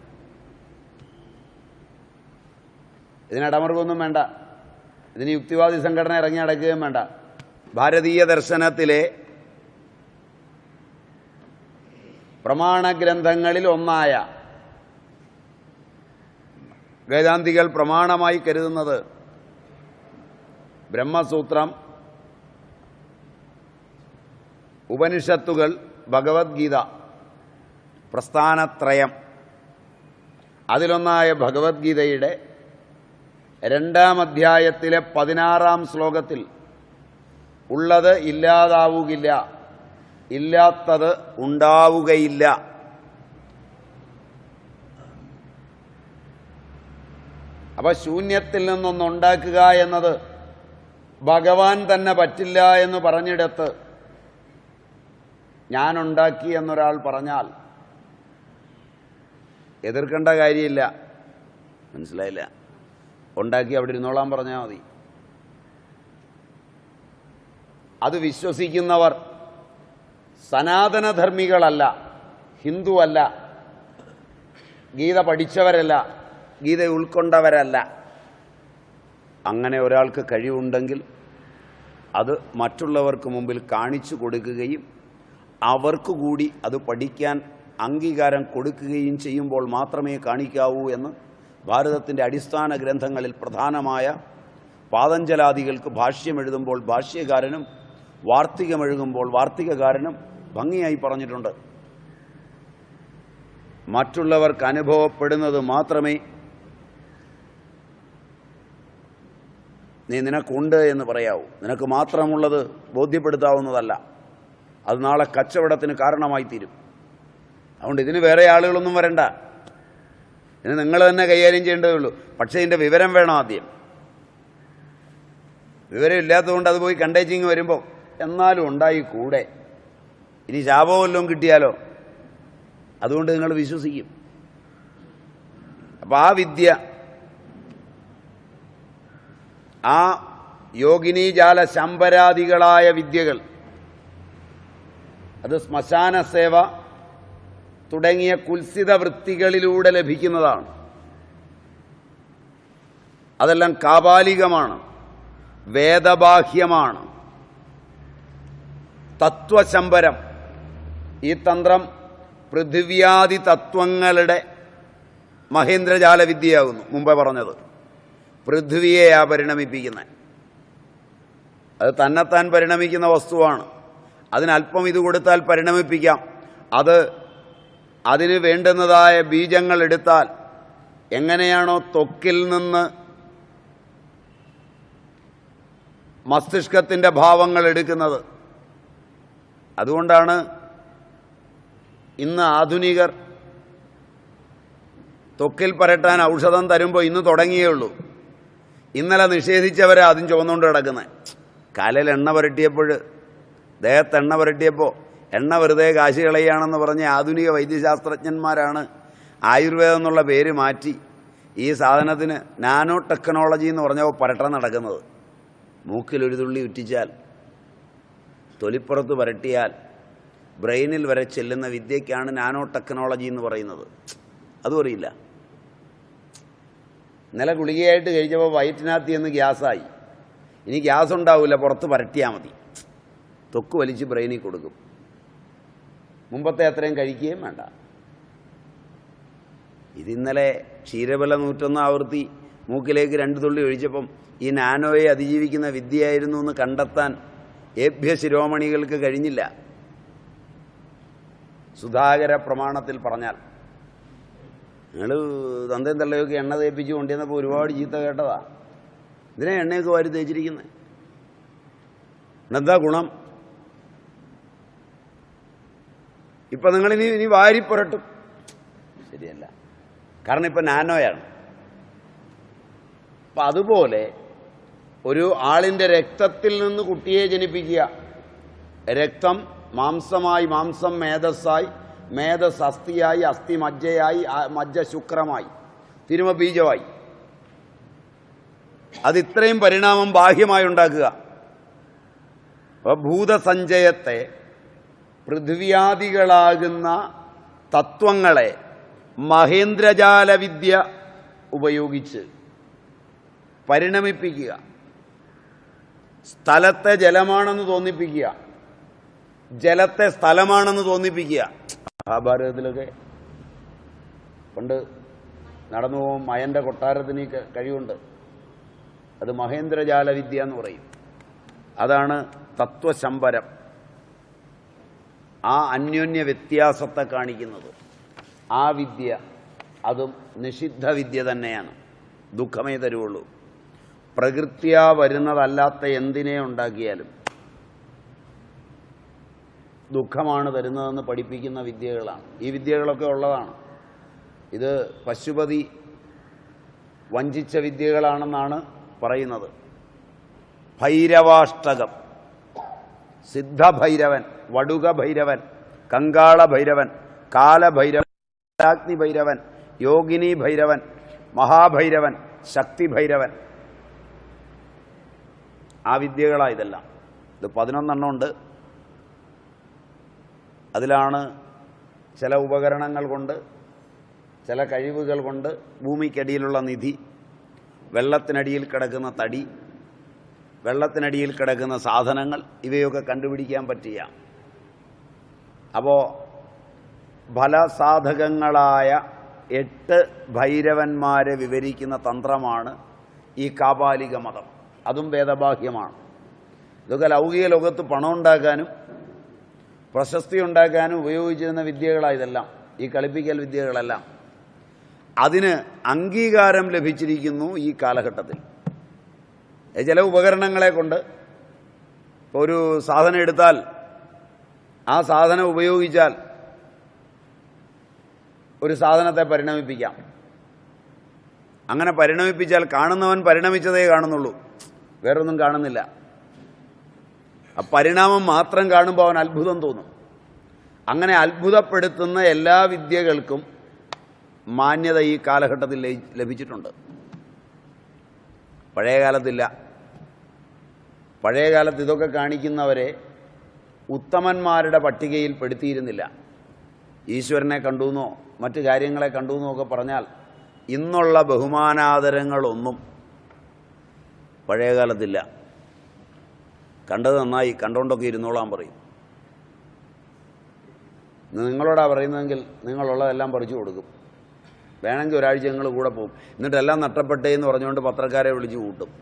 ഇതിനടമർക്കൊന്നും വേണ്ട ഇതിന് യുക്തിവാദി സംഘടന ഇറങ്ങി അടക്കുകയും വേണ്ട ഭാരതീയ ദർശനത്തിലെ പ്രമാണഗ്രന്ഥങ്ങളിൽ ഒന്നായ വേദാന്തികൾ പ്രമാണമായി കരുതുന്നത് ബ്രഹ്മസൂത്രം ഉപനിഷത്തുകൾ ഭഗവത്ഗീത പ്രസ്ഥാനത്രയം അതിലൊന്നായ ഭഗവത്ഗീതയുടെ രണ്ടാം അധ്യായത്തിലെ പതിനാറാം ശ്ലോകത്തിൽ ഉള്ളത് ഇല്ലാതാവുകില്ല ഇല്ലാത്തത് ഉണ്ടാവുകയില്ല അപ്പൊ ശൂന്യത്തിൽ നിന്നൊന്നുണ്ടാക്കുക എന്നത് ഭഗവാൻ തന്നെ പറ്റില്ല എന്ന് പറഞ്ഞിടത്ത് ഞാനുണ്ടാക്കി എന്നൊരാൾ പറഞ്ഞാൽ എതിർക്കേണ്ട കാര്യമില്ല മനസ്സിലായില്ല ഉണ്ടാക്കി അവിടെ ഇരുന്നോളാൻ പറഞ്ഞാൽ മതി അത് വിശ്വസിക്കുന്നവർ സനാതനധർമ്മികളല്ല ഹിന്ദുവല്ല ഗീത പഠിച്ചവരല്ല ഗീത ഉൾക്കൊണ്ടവരല്ല അങ്ങനെ ഒരാൾക്ക് കഴിവുണ്ടെങ്കിൽ അത് മറ്റുള്ളവർക്ക് മുമ്പിൽ കാണിച്ചു കൊടുക്കുകയും അവർക്ക് കൂടി അത് പഠിക്കാൻ അംഗീകാരം കൊടുക്കുകയും ചെയ്യുമ്പോൾ മാത്രമേ കാണിക്കാവൂ എന്ന് ഭാരതത്തിൻ്റെ അടിസ്ഥാന ഗ്രന്ഥങ്ങളിൽ പ്രധാനമായ പാതഞ്ജലാദികൾക്ക് ഭാഷ്യം എഴുതുമ്പോൾ ഭാഷ്യകാരനും വാർത്തികമെഴുതുമ്പോൾ വാർത്തികകാരനും ഭംഗിയായി പറഞ്ഞിട്ടുണ്ട് മറ്റുള്ളവർക്ക് അനുഭവപ്പെടുന്നത് മാത്രമേ നീ നിനക്കുണ്ട് എന്ന് പറയാവൂ നിനക്ക് മാത്രമുള്ളത് ബോധ്യപ്പെടുത്താവുന്നതല്ല അത് നാളെ കച്ചവടത്തിന് കാരണമായി തീരും അതുകൊണ്ട് ഇതിന് വേറെ ആളുകളൊന്നും വരണ്ട ഇതിന് നിങ്ങൾ തന്നെ കൈകാര്യം ചെയ്യേണ്ടതേ ഉള്ളൂ പക്ഷേ ഇതിൻ്റെ വിവരം വേണം ആദ്യം വിവരം ഇല്ലാത്തതുകൊണ്ട് അത് പോയി കണ്ടേച്ചിങ് വരുമ്പോൾ എന്നാലും ഉണ്ടായി കൂടെ ഇനി ശാപം വല്ലതും കിട്ടിയാലോ അതുകൊണ്ട് നിങ്ങൾ വിശ്വസിക്കും അപ്പം ആ വിദ്യ ആ യോഗിനീജാല ശമ്പരാദികളായ വിദ്യകൾ അത് ശ്മശാന സേവ തുടങ്ങിയ കുൽസിത വൃത്തികളിലൂടെ ലഭിക്കുന്നതാണ് അതെല്ലാം കാപാലികമാണ് വേദബാഹ്യമാണ് തത്വശമ്പരം ഈ തന്ത്രം പൃഥിവ്യാദി തത്വങ്ങളുടെ മഹേന്ദ്രജാല വിദ്യയാകുന്നു മുമ്പേ പറഞ്ഞത് പൃഥ്വിയെയാ പരിണമിപ്പിക്കുന്നത് അത് തന്നെത്താൻ പരിണമിക്കുന്ന വസ്തുവാണ് അതിനല്പം ഇത് കൊടുത്താൽ പരിണമിപ്പിക്കാം അത് അതിന് വേണ്ടുന്നതായ ബീജങ്ങൾ എടുത്താൽ എങ്ങനെയാണോ ത്വക്കിൽ നിന്ന് മസ്തിഷ്കത്തിൻ്റെ ഭാവങ്ങൾ എടുക്കുന്നത് അതുകൊണ്ടാണ് ഇന്ന് ആധുനികർ ത്വക്കിൽ പരട്ടാൻ ഔഷധം തരുമ്പോൾ ഇന്ന് തുടങ്ങിയേ ഉള്ളൂ ഇന്നലെ നിഷേധിച്ചവരെ അതും ചുവന്നുകൊണ്ട് കിടക്കുന്നത് കാലിൽ എണ്ണ പുരട്ടിയപ്പോൾ ദേഹത്ത് എണ്ണ പുരട്ടിയപ്പോൾ എണ്ണ വെറുതെ കാശ് കളയുകയാണെന്ന് പറഞ്ഞ ആധുനിക വൈദ്യശാസ്ത്രജ്ഞന്മാരാണ് ആയുർവേദം എന്നുള്ള പേര് മാറ്റി ഈ സാധനത്തിന് നാനോ ടെക്നോളജി എന്ന് പറഞ്ഞപ്പോൾ പരട്ടം നടക്കുന്നത് മൂക്കിലൊരു തുള്ളി ഉറ്റിച്ചാൽ തൊലിപ്പുറത്ത് പുരട്ടിയാൽ ബ്രെയിനിൽ വരെ ചെല്ലുന്ന വിദ്യയ്ക്കാണ് നാനോ ടെക്നോളജി എന്ന് പറയുന്നത് അതും അറിയില്ല ഇന്നലെ ഗുളികയായിട്ട് കഴിച്ചപ്പോൾ വയറ്റിനകത്ത് നിന്ന് ഗ്യാസായി ഇനി ഗ്യാസ് ഉണ്ടാവില്ല പുറത്ത് പരട്ടിയാൽ മതി തൊക്ക് വലിച്ച് ബ്രെയിനിൽ കൊടുക്കും മുമ്പത്തെ അത്രയും കഴിക്കുകയും വേണ്ട ഇതിന്നലെ ക്ഷീരബല നൂറ്റൊന്ന് ആവൃത്തി മൂക്കിലേക്ക് രണ്ട് തുള്ളി ഒഴിച്ചപ്പം ഈ നാനോയെ അതിജീവിക്കുന്ന വിദ്യയായിരുന്നു എന്ന് കണ്ടെത്താൻ ഏഭ്യ ശിരോമണികൾക്ക് കഴിഞ്ഞില്ല സുധാകര പ്രമാണത്തിൽ പറഞ്ഞാൽ നിങ്ങൾ തന്തയും തള്ളയൊക്കെ എണ്ണ തേപ്പിച്ച് കൊണ്ടുവന്നപ്പോൾ ഒരുപാട് ചീത്ത കേട്ടതാ ഇതിനെ എണ്ണയൊക്കെ വാരി തേച്ചിരിക്കുന്നത് എന്താ ഗുണം ഇപ്പൊ നിങ്ങൾ ഇനി ഇനി വാരി പുരട്ടും ശരിയല്ല കാരണം ഇപ്പൊ നാനോയാണ് അപ്പൊ അതുപോലെ ഒരു ആളിന്റെ രക്തത്തിൽ നിന്ന് കുട്ടിയെ ജനിപ്പിക്കുക രക്തം മാംസമായി മാംസം മേധസ്സായി മേധസ് അസ്ഥിയായി അസ്ഥി മജ്ജയായി ആ മജ്ജ ശുക്രമായി തിരുമ ബീജമായി അത് ഇത്രയും പരിണാമം ബാഹ്യമായി ഉണ്ടാക്കുക അപ്പോൾ ഭൂതസഞ്ചയത്തെ പൃഥ്വിയാദികളാകുന്ന തത്വങ്ങളെ മഹേന്ദ്രജാല വിദ്യ ഉപയോഗിച്ച് പരിണമിപ്പിക്കുക സ്ഥലത്തെ ജലമാണെന്ന് തോന്നിപ്പിക്കുക ജലത്തെ സ്ഥലമാണെന്ന് തോന്നിപ്പിക്കുക മഹാഭാരതത്തിലൊക്കെ പണ്ട് നടന്നു പോകും മയന്റെ കൊട്ടാരത്തിന് ഈ ക- കഴിവുണ്ട് അത് മഹേന്ദ്രജാല വിദ്യ എന്ന് പറയും അതാണ് തത്വശമ്പരം ആ അന്യോന്യ വ്യത്യാസത്തെ കാണിക്കുന്നത് ആ വിദ്യ അതും നിഷിദ്ധ വിദ്യ തന്നെയാണ് ദുഃഖമേ തരുള്ളൂ പ്രകൃത്യാ വരുന്നതല്ലാത്ത എന്തിനെ ഉണ്ടാക്കിയാലും ദുഃഖമാണ് തരുന്നതെന്ന് പഠിപ്പിക്കുന്ന വിദ്യകളാണ് ഈ വിദ്യകളൊക്കെ ഉള്ളതാണ് ഇത് പശുപതി വഞ്ചിച്ച വിദ്യകളാണെന്നാണ് പറയുന്നത് ഭൈരവാഷ്ടകം സിദ്ധഭൈരവൻ വടുക ഭൈരവൻ കങ്കാള ഭൈരവൻ കാലഭൈരവൻ അഗ്നി ഭൈരവൻ യോഗിനി ഭൈരവൻ മഹാഭൈരവൻ ശക്തി ഭൈരവൻ ആ വിദ്യകളാ ഇതെല്ലാം ഇത് പതിനൊന്നെണ്ണം ഉണ്ട് അതിലാണ് ചില ഉപകരണങ്ങൾ കൊണ്ട് ചില കഴിവുകൾ കൊണ്ട് ഭൂമിക്കടിയിലുള്ള നിധി വെള്ളത്തിനടിയിൽ കിടക്കുന്ന തടി വെള്ളത്തിനടിയിൽ കിടക്കുന്ന സാധനങ്ങൾ ഇവയൊക്കെ കണ്ടുപിടിക്കാൻ പറ്റിയ അപ്പോൾ ഫലസാധകങ്ങളായ എട്ട് ഭൈരവന്മാരെ വിവരിക്കുന്ന തന്ത്രമാണ് ഈ കാപാലിക മതം അതും വേദബാഹ്യമാണ് ഇതൊക്കെ ലൗകിക ലോകത്ത് പണം ഉണ്ടാക്കാനും പ്രശസ്തി ഉണ്ടാക്കാനും ഉപയോഗിച്ചിരുന്ന വിദ്യകളാണ് ഇതെല്ലാം ഈ കളിപ്പിക്കൽ വിദ്യകളെല്ലാം അതിന് അംഗീകാരം ലഭിച്ചിരിക്കുന്നു ഈ കാലഘട്ടത്തിൽ ഏ, ചില ഉപകരണങ്ങളെ കൊണ്ട് ഇപ്പോൾ ഒരു സാധനം എടുത്താൽ ആ സാധനം ഉപയോഗിച്ചാൽ ഒരു സാധനത്തെ പരിണമിപ്പിക്കാം അങ്ങനെ പരിണമിപ്പിച്ചാൽ കാണുന്നവൻ പരിണമിച്ചതേ കാണുന്നുള്ളൂ വേറൊന്നും കാണുന്നില്ല ആ പരിണാമം മാത്രം കാണുമ്പോൾ അവൻ അത്ഭുതം തോന്നും അങ്ങനെ അത്ഭുതപ്പെടുത്തുന്ന എല്ലാ വിദ്യകൾക്കും മാന്യത ഈ കാലഘട്ടത്തിൽ ലയി- ലഭിച്ചിട്ടുണ്ട് പഴയ കാലത്തില്ല പഴയ കാലത്ത് ഇതൊക്കെ കാണിക്കുന്നവരെ ഉത്തമന്മാരുടെ പട്ടികയിൽ പെടുത്തിയിരുന്നില്ല ഈശ്വരനെ കണ്ടുവെന്നോ മറ്റു കാര്യങ്ങളെ കണ്ടുവെന്നോ ഒക്കെ പറഞ്ഞാൽ ഇന്നുള്ള ബഹുമാനാദരങ്ങളൊന്നും പഴയ കാലത്തില്ല കണ്ടത് നന്നായി കണ്ടുകൊണ്ടൊക്കെ ഇരുന്നോളാൻ പറയും ഇന്ന് നിങ്ങളോടാ പറയുന്നതെങ്കിൽ നിങ്ങളുള്ളതെല്ലാം പറിച്ചു കൊടുക്കും വേണമെങ്കിൽ ഒരാഴ്ച നിങ്ങൾ കൂടെ പോകും എന്നിട്ടെല്ലാം നഷ്ടപ്പെട്ടേ എന്ന് പറഞ്ഞുകൊണ്ട് പത്രക്കാരെ വിളിച്ചു കൂട്ടും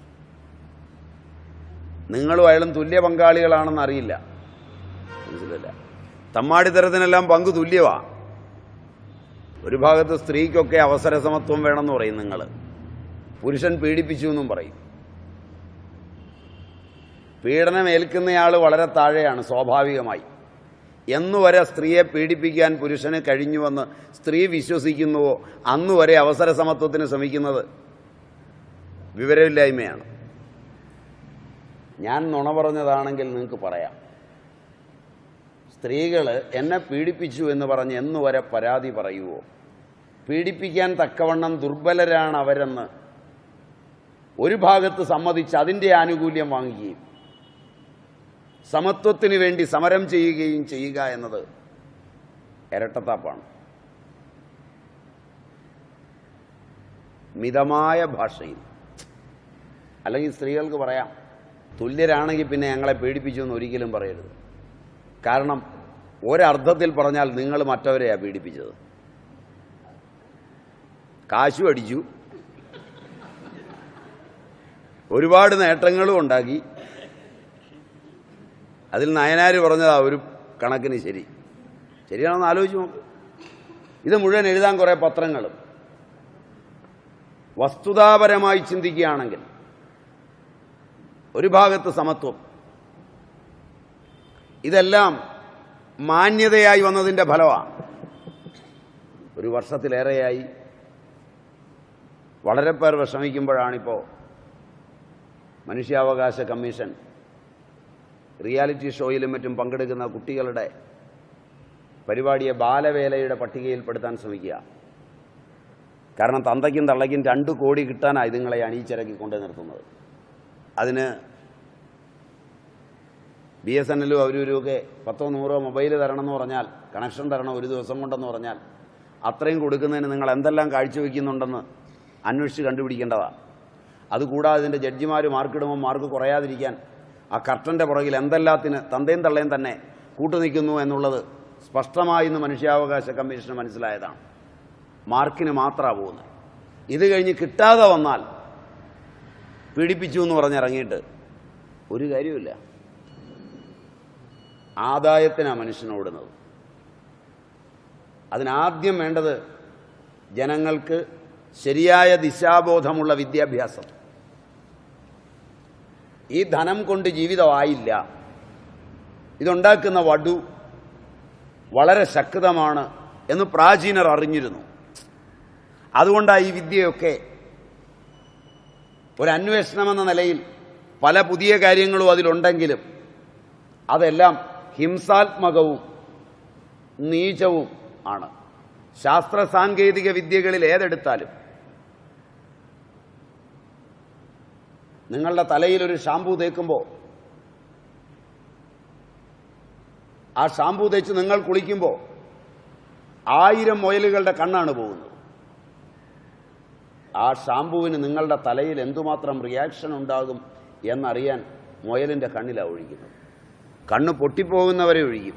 നിങ്ങളും അയാളും തുല്യ പങ്കാളികളാണെന്ന് അറിയില്ല മനസ്സിലല്ല തമ്മാടിത്തരത്തിനെല്ലാം പങ്ക് തുല്യമാ ഒരു ഭാഗത്ത് സ്ത്രീക്കൊക്കെ അവസര സമത്വം വേണമെന്ന് പറയും നിങ്ങൾ പുരുഷൻ പീഡിപ്പിച്ചു എന്നും പറയും പീഡനം ഏൽക്കുന്നയാൾ വളരെ താഴെയാണ് സ്വാഭാവികമായി എന്നുവരെ സ്ത്രീയെ പീഡിപ്പിക്കാൻ പുരുഷന് കഴിഞ്ഞുവെന്ന് സ്ത്രീ വിശ്വസിക്കുന്നുവോ അന്നുവരെ അവസര സമത്വത്തിന് ശ്രമിക്കുന്നത് വിവരമില്ലായ്മയാണ് ഞാൻ നുണ പറഞ്ഞതാണെങ്കിൽ നിങ്ങൾക്ക് പറയാം സ്ത്രീകൾ എന്നെ പീഡിപ്പിച്ചു എന്ന് പറഞ്ഞ് എന്നുവരെ പരാതി പറയുവോ പീഡിപ്പിക്കാൻ തക്കവണ്ണം ദുർബലരാണ് അവരെന്ന് ഒരു ഭാഗത്ത് സമ്മതിച്ച് അതിൻ്റെ ആനുകൂല്യം വാങ്ങുകയും സമത്വത്തിന് വേണ്ടി സമരം ചെയ്യുകയും ചെയ്യുക എന്നത് ഇരട്ടത്താപ്പാണ് മിതമായ ഭാഷയിൽ അല്ലെങ്കിൽ സ്ത്രീകൾക്ക് പറയാം തുല്യരാണെങ്കിൽ പിന്നെ ഞങ്ങളെ പേടിപ്പിച്ചു എന്ന് ഒരിക്കലും പറയരുത് കാരണം ഒരർത്ഥത്തിൽ പറഞ്ഞാൽ നിങ്ങൾ മറ്റവരെയാണ് പീഡിപ്പിച്ചത് കാശും അടിച്ചു ഒരുപാട് നേട്ടങ്ങളും ഉണ്ടാക്കി അതിൽ നയനാർ പറഞ്ഞതാ ഒരു കണക്കിന് ശരി ശരിയാണെന്ന് ആലോചിച്ച് നോക്ക് ഇത് മുഴുവൻ എഴുതാൻ കുറേ പത്രങ്ങളും വസ്തുതാപരമായി ചിന്തിക്കുകയാണെങ്കിൽ ഒരു ഭാഗത്ത് സമത്വം ഇതെല്ലാം മാന്യതയായി വന്നതിൻ്റെ ഫലമാണ് ഒരു വർഷത്തിലേറെയായി വളരെ പേർ വിഷമിക്കുമ്പോഴാണിപ്പോൾ മനുഷ്യാവകാശ കമ്മീഷൻ റിയാലിറ്റി ഷോയിലും മറ്റും പങ്കെടുക്കുന്ന കുട്ടികളുടെ പരിപാടിയെ ബാലവേലയുടെ പട്ടികയിൽപ്പെടുത്താൻ ശ്രമിക്കുക കാരണം തന്തയ്ക്കും തള്ളയ്ക്കും രണ്ട് കോടി കിട്ടാനാണ് ഇതുങ്ങളെ അണിയിച്ചിറക്കി കൊണ്ടു നിർത്തുന്നത് അതിന് ബി എസ് എൻ എല്ലും അവരൊക്കെ പത്തോ നൂറോ മൊബൈൽ തരണമെന്ന് പറഞ്ഞാൽ കണക്ഷൻ തരണം ഒരു ദിവസം കൊണ്ടെന്ന് പറഞ്ഞാൽ അത്രയും കൊടുക്കുന്നതിന് നിങ്ങൾ എന്തെല്ലാം കാഴ്ചവെക്കുന്നുണ്ടെന്ന് അന്വേഷിച്ച് കണ്ടുപിടിക്കേണ്ടതാണ് അതുകൂടാതെ ഇതിൻ്റെ ജഡ്ജിമാർ മാർക്കിടുമ്പോൾ മാർക്ക് കുറയാതിരിക്കാൻ ആ കർട്ടൻ്റെ പുറകിൽ എന്തെല്ലാത്തിന് തന്തയും തള്ളയും തന്നെ കൂട്ടുനിൽക്കുന്നു എന്നുള്ളത് സ്പഷ്ടമായി ഇന്ന് മനുഷ്യാവകാശ കമ്മീഷന് മനസ്സിലായതാണ് മാർക്കിന് മാത്രമാണ് പോകുന്നത് ഇത് കഴിഞ്ഞ് കിട്ടാതെ വന്നാൽ പീഡിപ്പിച്ചു എന്ന് പറഞ്ഞിറങ്ങിയിട്ട് ഒരു കാര്യമില്ല ആദായത്തിനാണ് മനുഷ്യനോടുന്നത് അതിനാദ്യം വേണ്ടത് ജനങ്ങൾക്ക് ശരിയായ ദിശാബോധമുള്ള വിദ്യാഭ്യാസം ഈ ധനം കൊണ്ട് ജീവിതമായില്ല ഇതുണ്ടാക്കുന്ന വടു വളരെ ശക്തമാണ് എന്ന് പ്രാചീനർ അറിഞ്ഞിരുന്നു അതുകൊണ്ടാണ് ഈ വിദ്യയൊക്കെ ഒരു അന്വേഷണമെന്ന നിലയിൽ പല പുതിയ കാര്യങ്ങളും അതിലുണ്ടെങ്കിലും അതെല്ലാം ഹിംസാത്മകവും നീചവും ആണ് ശാസ്ത്ര സാങ്കേതിക വിദ്യകളിൽ ഏതെടുത്താലും നിങ്ങളുടെ തലയിൽ ഒരു ഷാമ്പൂ തേക്കുമ്പോൾ ആ ഷാമ്പൂ തേച്ച് നിങ്ങൾ കുളിക്കുമ്പോൾ ആയിരം മുയലുകളുടെ കണ്ണാണ് പോകുന്നത് ആ ഷാമ്പുവിന് നിങ്ങളുടെ തലയിൽ എന്തുമാത്രം റിയാക്ഷൻ ഉണ്ടാകും എന്നറിയാൻ മുയലിൻ്റെ കണ്ണിലാണ് ഒഴിക്കുന്നത് കണ്ണ് പൊട്ടിപ്പോകുന്നവരെ ഒഴിക്കും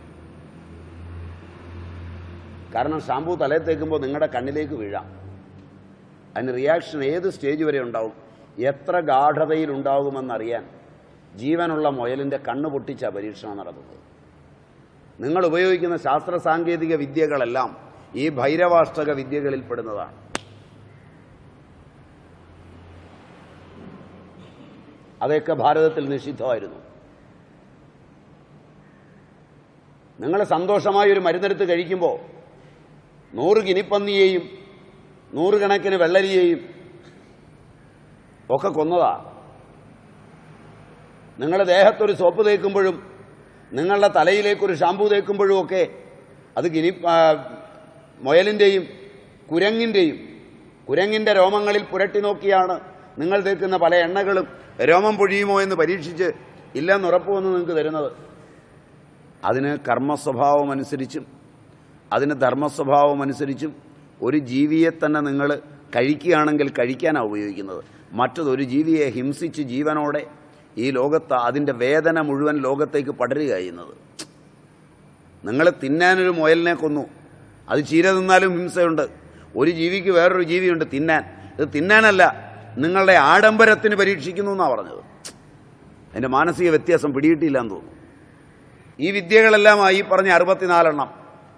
കാരണം ഷാമ്പു തലയിൽ തേക്കുമ്പോൾ നിങ്ങളുടെ കണ്ണിലേക്ക് വീഴാം അതിന് റിയാക്ഷൻ ഏത് സ്റ്റേജ് വരെ ഉണ്ടാവും എത്ര ഗാഠതയിൽ ഉണ്ടാകുമെന്നറിയാൻ ജീവനുള്ള മുയലിൻ്റെ കണ്ണ് പൊട്ടിച്ച പരീക്ഷണം നടത്തുന്നത് നിങ്ങൾ ഉപയോഗിക്കുന്ന ശാസ്ത്ര സാങ്കേതിക വിദ്യകളെല്ലാം ഈ ഭൈരവാഷ്ടക വിദ്യകളിൽ പെടുന്നതാണ് അതൊക്കെ ഭാരതത്തിൽ നിഷിദ്ധമായിരുന്നു നിങ്ങൾ സന്തോഷമായി ഒരു മരുന്നെടുത്ത് കഴിക്കുമ്പോൾ നൂറ് ഗിനിപ്പന്നിയെയും നൂറുകണക്കിന് വെള്ളരിയെയും ഒക്കെ കൊന്നതാ നിങ്ങളുടെ ദേഹത്തൊരു സോപ്പ് തേക്കുമ്പോഴും നിങ്ങളുടെ തലയിലേക്കൊരു ഷാമ്പൂ തേക്കുമ്പോഴും ഒക്കെ അത് ഗിനി ആ, മുയലിൻ്റെയും കുരങ്ങിൻ്റെയും കുരങ്ങിൻ്റെ രോമങ്ങളിൽ പുരട്ടി നോക്കിയാണ് നിങ്ങൾ തേക്കുന്ന പല എണ്ണകളും രോമം പൊഴിയുമോ എന്ന് പരീക്ഷിച്ച് ഇല്ലെന്ന് ഉറപ്പുവന്ന് നിങ്ങൾക്ക് തരുന്നത് അതിന് കർമ്മസ്വഭാവം അനുസരിച്ചും അതിന് ധർമ്മസ്വഭാവം അനുസരിച്ചും ഒരു ജീവിയെ തന്നെ നിങ്ങൾ കഴിക്കുകയാണെങ്കിൽ കഴിക്കാനാണ് ഉപയോഗിക്കുന്നത് മറ്റതൊരു ജീവിയെ ഹിംസിച്ച് ജീവനോടെ ഈ ലോകത്ത് അതിൻ്റെ വേദന മുഴുവൻ ലോകത്തേക്ക് പടരുക ചെയ്യുന്നത് നിങ്ങൾ തിന്നാനൊരു മുയലിനെ കൊന്നു അത് ചീര തിന്നാലും ഹിംസയുണ്ട് ഒരു ജീവിക്ക് വേറൊരു ജീവിയുണ്ട് തിന്നാൻ ഇത് തിന്നാനല്ല നിങ്ങളുടെ ആഡംബരത്തിന് പരീക്ഷിക്കുന്നു എന്നാണ് പറഞ്ഞത് അതിൻ്റെ മാനസിക വ്യത്യാസം പിടികിട്ടില്ല എന്ന് തോന്നുന്നു ഈ വിദ്യകളെല്ലാമായി പറഞ്ഞ അറുപത്തിനാലെണ്ണം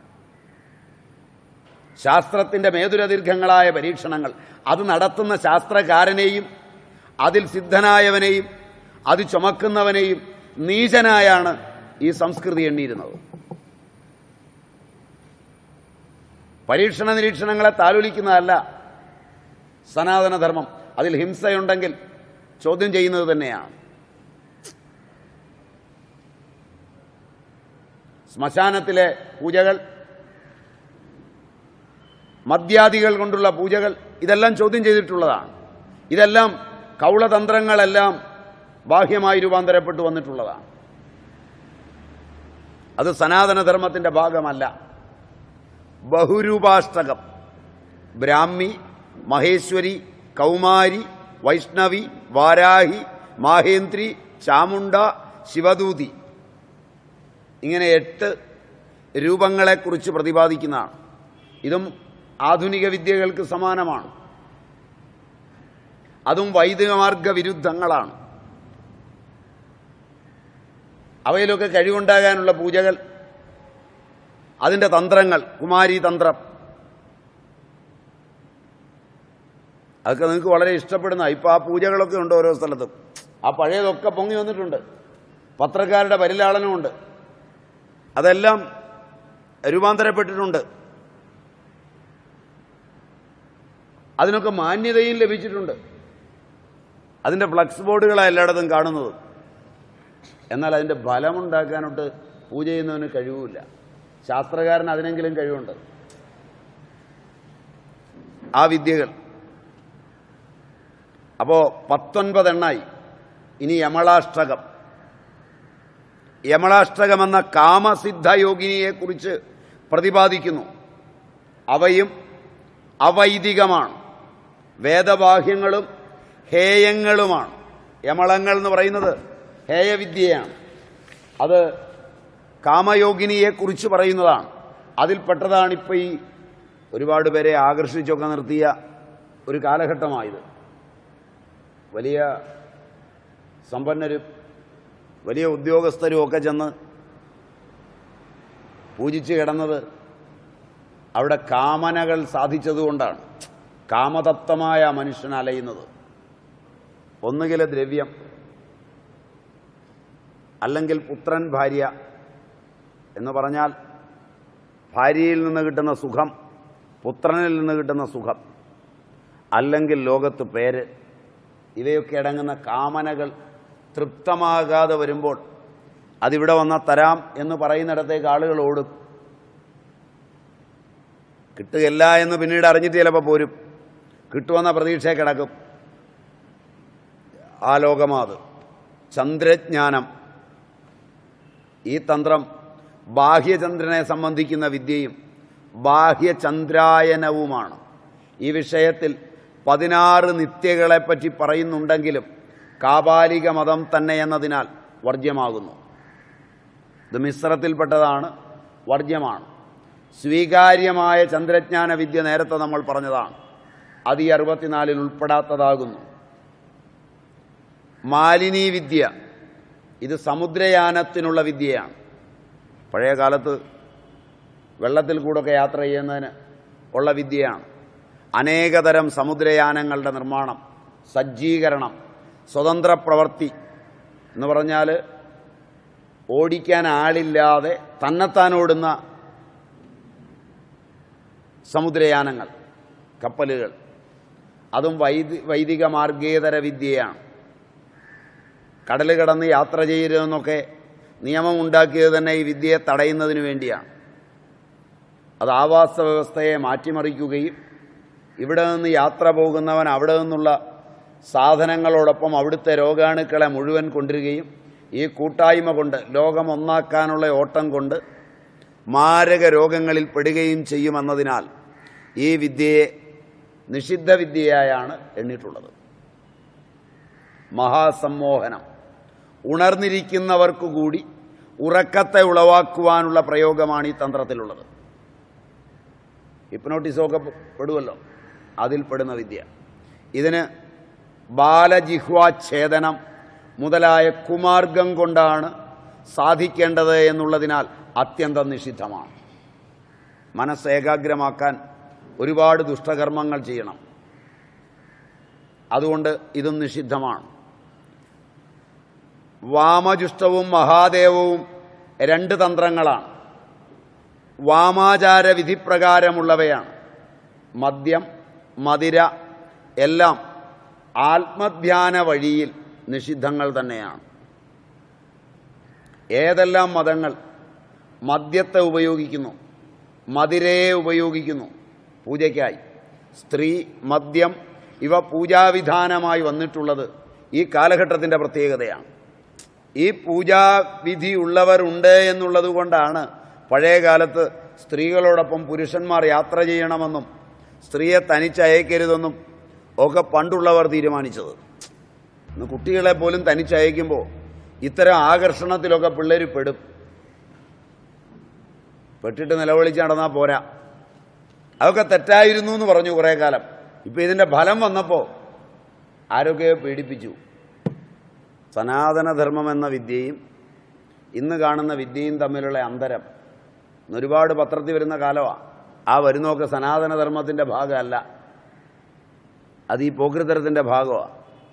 ശാസ്ത്രത്തിൻ്റെ മേതുരദീർഘങ്ങളായ പരീക്ഷണങ്ങൾ അത് നടത്തുന്ന ശാസ്ത്രകാരനെയും അതിൽ സിദ്ധനായവനെയും അത് ചുമക്കുന്നവനെയും നീചനായാണ് ഈ സംസ്കൃതി എണ്ണിയിരുന്നത് പരീക്ഷണ നിരീക്ഷണങ്ങളെ താലോലിക്കുന്നതല്ല സനാതനധർമ്മം അതിൽ ഹിംസയുണ്ടെങ്കിൽ ചോദ്യം ചെയ്യുന്നത് തന്നെയാണ് ശ്മശാനത്തിലെ പൂജകൾ മദ്യാദികൾ കൊണ്ടുള്ള പൂജകൾ ഇതെല്ലാം ചോദ്യം ചെയ്തിട്ടുള്ളതാണ് ഇതെല്ലാം കൗളതന്ത്രങ്ങളെല്ലാം ബാഹ്യമായി രൂപാന്തരപ്പെട്ടു വന്നിട്ടുള്ളതാണ് അത് സനാതനധർമ്മത്തിൻ്റെ ഭാഗമല്ല ബഹുരൂപാഷ്ടകം ബ്രാഹ്മി മഹേശ്വരി കൗമാരി വൈഷ്ണവി വാരാഹി മാഹേന്ദ്രി ചാമുണ്ട ശിവദൂതി ഇങ്ങനെ എട്ട് രൂപങ്ങളെക്കുറിച്ച് പ്രതിപാദിക്കുന്നതാണ് ഇതും ആധുനിക വിദ്യകൾക്ക് സമാനമാണ് അതും വൈദികമാർഗ വിരുദ്ധങ്ങളാണ് അവയിലൊക്കെ കഴിവുണ്ടാകാനുള്ള പൂജകൾ അതിൻ്റെ തന്ത്രങ്ങൾ കുമാരി തന്ത്രം അതൊക്കെ നിങ്ങൾക്ക് വളരെ ഇഷ്ടപ്പെടുന്ന ഇപ്പോൾ ആ പൂജകളൊക്കെ ഉണ്ട് ഓരോ സ്ഥലത്തും ആ പഴയതൊക്കെ പൊങ്ങി വന്നിട്ടുണ്ട് പത്രക്കാരുടെ പരിലാളനമുണ്ട് അതെല്ലാം രൂപാന്തരപ്പെട്ടിട്ടുണ്ട് അതിനൊക്കെ മാന്യതയും ലഭിച്ചിട്ടുണ്ട് അതിൻ്റെ ഫ്ലക്സ് ബോർഡുകളാണ് എല്ലായിടത്തും കാണുന്നത് എന്നാൽ അതിൻ്റെ ഫലമുണ്ടാക്കാനോട്ട് പൂജ ചെയ്യുന്നതിന് കഴിവില്ല ശാസ്ത്രകാരൻ അതിനെങ്കിലും കഴിവുണ്ട് ആ വിദ്യകൾ അപ്പോൾ പത്തൊൻപതെണ്ണായി ഇനി യമളാഷ്ടകം യമളാഷ്ടകം എന്ന കാമസിദ്ധ യോഗിനിയെക്കുറിച്ച് പ്രതിപാദിക്കുന്നു അവയും അവൈദികമാണ് വേദബാഹ്യങ്ങളും ഹേയങ്ങളുമാണ് യമളങ്ങൾ എന്ന് പറയുന്നത് ഹേയവിദ്യയാണ് അത് കാമയോഗിനിയെക്കുറിച്ച് പറയുന്നതാണ് അതിൽപ്പെട്ടതാണ് ഇപ്പോൾ ഈ ഒരുപാട് പേരെ ആകർഷിച്ചൊക്കെ നിർത്തിയ ഒരു കാലഘട്ടമായത് വലിയ സമ്പന്നരും വലിയ ഉദ്യോഗസ്ഥരും ഒക്കെ ചെന്ന് പൂജിച്ച് കിടന്നത് അവിടെ കാമനകൾ സാധിച്ചതുകൊണ്ടാണ് കാമതത്വമായ മനുഷ്യൻ അലയുന്നത് ഒന്നുകിൽ ദ്രവ്യം അല്ലെങ്കിൽ പുത്രൻ ഭാര്യ എന്ന് പറഞ്ഞാൽ ഭാര്യയിൽ നിന്ന് കിട്ടുന്ന സുഖം പുത്രനിൽ നിന്ന് കിട്ടുന്ന സുഖം അല്ലെങ്കിൽ ലോകത്ത് പേര് ഇവയൊക്കെ അടങ്ങുന്ന കാമനകൾ തൃപ്തമാകാതെ വരുമ്പോൾ അതിവിടെ വന്നാൽ തരാം എന്ന് പറയുന്നിടത്തേക്ക് ആളുകൾ ഓടും കിട്ടുകയില്ല എന്ന് പിന്നീട് അറിഞ്ഞിട്ട് ചിലപ്പോൾ പോരും കിട്ടുമെന്ന പ്രതീക്ഷയെ കിടക്കും ആ ലോകമാത് ചന്ദ്രജ്ഞാനം ഈ തന്ത്രം ബാഹ്യചന്ദ്രനെ സംബന്ധിക്കുന്ന വിദ്യയും ബാഹ്യചന്ദ്രായനവുമാണ് ഈ വിഷയത്തിൽ പതിനാറ് നിത്യകളെപ്പറ്റി പറയുന്നുണ്ടെങ്കിലും കാപാലിക മതം തന്നെ എന്നതിനാൽ വർജ്യമാകുന്നു ഇത് മിശ്രത്തിൽപ്പെട്ടതാണ് വർജ്യമാണ് സ്വീകാര്യമായ ചന്ദ്രജ്ഞാന വിദ്യ നേരത്തെ നമ്മൾ പറഞ്ഞതാണ് അത് ഈ അറുപത്തിനാലിൽ ഉൾപ്പെടാത്തതാകുന്നു മാലിനീ വിദ്യ ഇത് സമുദ്രയാനത്തിനുള്ള വിദ്യയാണ് പഴയ കാലത്ത് വെള്ളത്തിൽ കൂടൊക്കെ യാത്ര ചെയ്യുന്നതിന് ഉള്ള വിദ്യയാണ് അനേകതരം സമുദ്രയാനങ്ങളുടെ നിർമ്മാണം സജ്ജീകരണം സ്വതന്ത്ര പ്രവൃത്തി എന്ന് പറഞ്ഞാൽ ഓടിക്കാൻ ആളില്ലാതെ തന്നെത്താൻ ഓടുന്ന സമുദ്രയാനങ്ങൾ കപ്പലുകൾ അതും വൈദി വൈദിക മാർഗേതര വിദ്യയാണ് കടൽ കടന്ന് യാത്ര ചെയ്യരുതെന്നൊക്കെ നിയമം ഉണ്ടാക്കിയത് തന്നെ ഈ വിദ്യയെ തടയുന്നതിന് വേണ്ടിയാണ് അത് ആവാസ വ്യവസ്ഥയെ മാറ്റിമറിക്കുകയും ഇവിടെ നിന്ന് യാത്ര പോകുന്നവൻ അവിടെ നിന്നുള്ള സാധനങ്ങളോടൊപ്പം അവിടുത്തെ രോഗാണുക്കളെ മുഴുവൻ കൊണ്ടുവരികയും ഈ കൂട്ടായ്മ കൊണ്ട് ലോകം ഒന്നാക്കാനുള്ള ഓട്ടം കൊണ്ട് മാരക രോഗങ്ങളിൽ പെടുകയും ചെയ്യുമെന്നതിനാൽ ഈ വിദ്യയെ നിഷിദ്ധ വിദ്യയായാണ് എണ്ണിയിട്ടുള്ളത് മഹാസമ്മോഹനം ഉണർന്നിരിക്കുന്നവർക്കു കൂടി ഉറക്കത്തെ ഉളവാക്കുവാനുള്ള പ്രയോഗമാണ് ഈ തന്ത്രത്തിലുള്ളത് ഹിപ്നോട്ടിസമൊക്കെ പെടുമല്ലോ അതിൽപ്പെടുന്ന വിദ്യ ഇതിന് ബാലജിഹ്വാച്ഛേദനം മുതലായ കുമാർഗം കൊണ്ടാണ് സാധിക്കേണ്ടത് എന്നുള്ളതിനാൽ അത്യന്തം നിഷിദ്ധമാണ് മനസ്സ് ഏകാഗ്രമാക്കാൻ ഒരുപാട് ദുഷ്ടകർമ്മങ്ങൾ ചെയ്യണം അതുകൊണ്ട് ഇതും നിഷിദ്ധമാണ് വാമജുഷ്ടവും മഹാദേവവും രണ്ട് തന്ത്രങ്ങളാണ് വാമാചാര വിധിപ്രകാരമുള്ളവയാണ് മദ്യം മതിര എല്ലാം ആത്മധ്യാന വഴിയിൽ നിഷിദ്ധങ്ങൾ തന്നെയാണ് ഏതെല്ലാം മതങ്ങൾ മദ്യത്തെ ഉപയോഗിക്കുന്നു മതിരയെ ഉപയോഗിക്കുന്നു പൂജയ്ക്കായി സ്ത്രീ മദ്യം ഇവ പൂജാവിധാനമായി വന്നിട്ടുള്ളത് ഈ കാലഘട്ടത്തിൻ്റെ പ്രത്യേകതയാണ് ഈ പൂജാവിധി ഉള്ളവരുണ്ട് എന്നുള്ളത് കൊണ്ടാണ് പഴയ കാലത്ത് സ്ത്രീകളോടൊപ്പം പുരുഷന്മാർ യാത്ര ചെയ്യണമെന്നും സ്ത്രീയെ തനിച്ചയക്കരുതെന്നും ഒക്കെ പണ്ടുള്ളവർ തീരുമാനിച്ചത് ഇന്ന് കുട്ടികളെ പോലും തനിച്ചയക്കുമ്പോൾ ഇത്തരം ആകർഷണത്തിലൊക്കെ പിള്ളേർ പെടും പെട്ടിട്ട് നിലവിളിച്ച് നടന്നാൽ പോരാ അതൊക്കെ തെറ്റായിരുന്നു എന്ന് പറഞ്ഞു കുറേ കാലം ഇപ്പം ഇതിൻ്റെ ഫലം വന്നപ്പോൾ ആരൊക്കെ പീഡിപ്പിച്ചു സനാതനധർമ്മം എന്ന വിദ്യയും ഇന്ന് കാണുന്ന വിദ്യയും തമ്മിലുള്ള അന്തരം ഇന്ന് ഒരുപാട് പത്രത്തിൽ വരുന്ന കാലമാണ് ആ വരുന്നതൊക്കെ സനാതനധർമ്മത്തിൻ്റെ ഭാഗമല്ല അത് ഈ പോക്കൃതരത്തിൻ്റെ ഭാഗമാണ്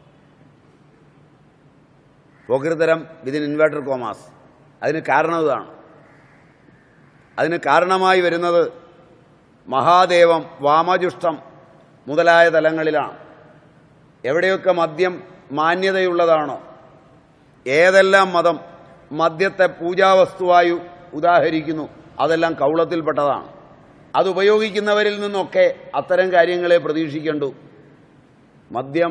പോക്കൃതരം ഇതിന് ഇൻവേർട്ടർ കോമാസ് അതിന് കാരണം ഇതാണ് അതിന് കാരണമായി വരുന്നത് മഹാദേവം വാമജുഷ്ടം മുതലായ തലങ്ങളിലാണ് എവിടെയൊക്കെ മദ്യം മാന്യതയുള്ളതാണോ ഏതെല്ലാം മതം മദ്യത്തെ പൂജാവസ്തുവായി ഉദാഹരിക്കുന്നു അതെല്ലാം കൗളത്തിൽപ്പെട്ടതാണ് അത് ഉപയോഗിക്കുന്നവരിൽ നിന്നൊക്കെ അത്തരം കാര്യങ്ങളെ പ്രതീക്ഷിക്കേണ്ടു മദ്യം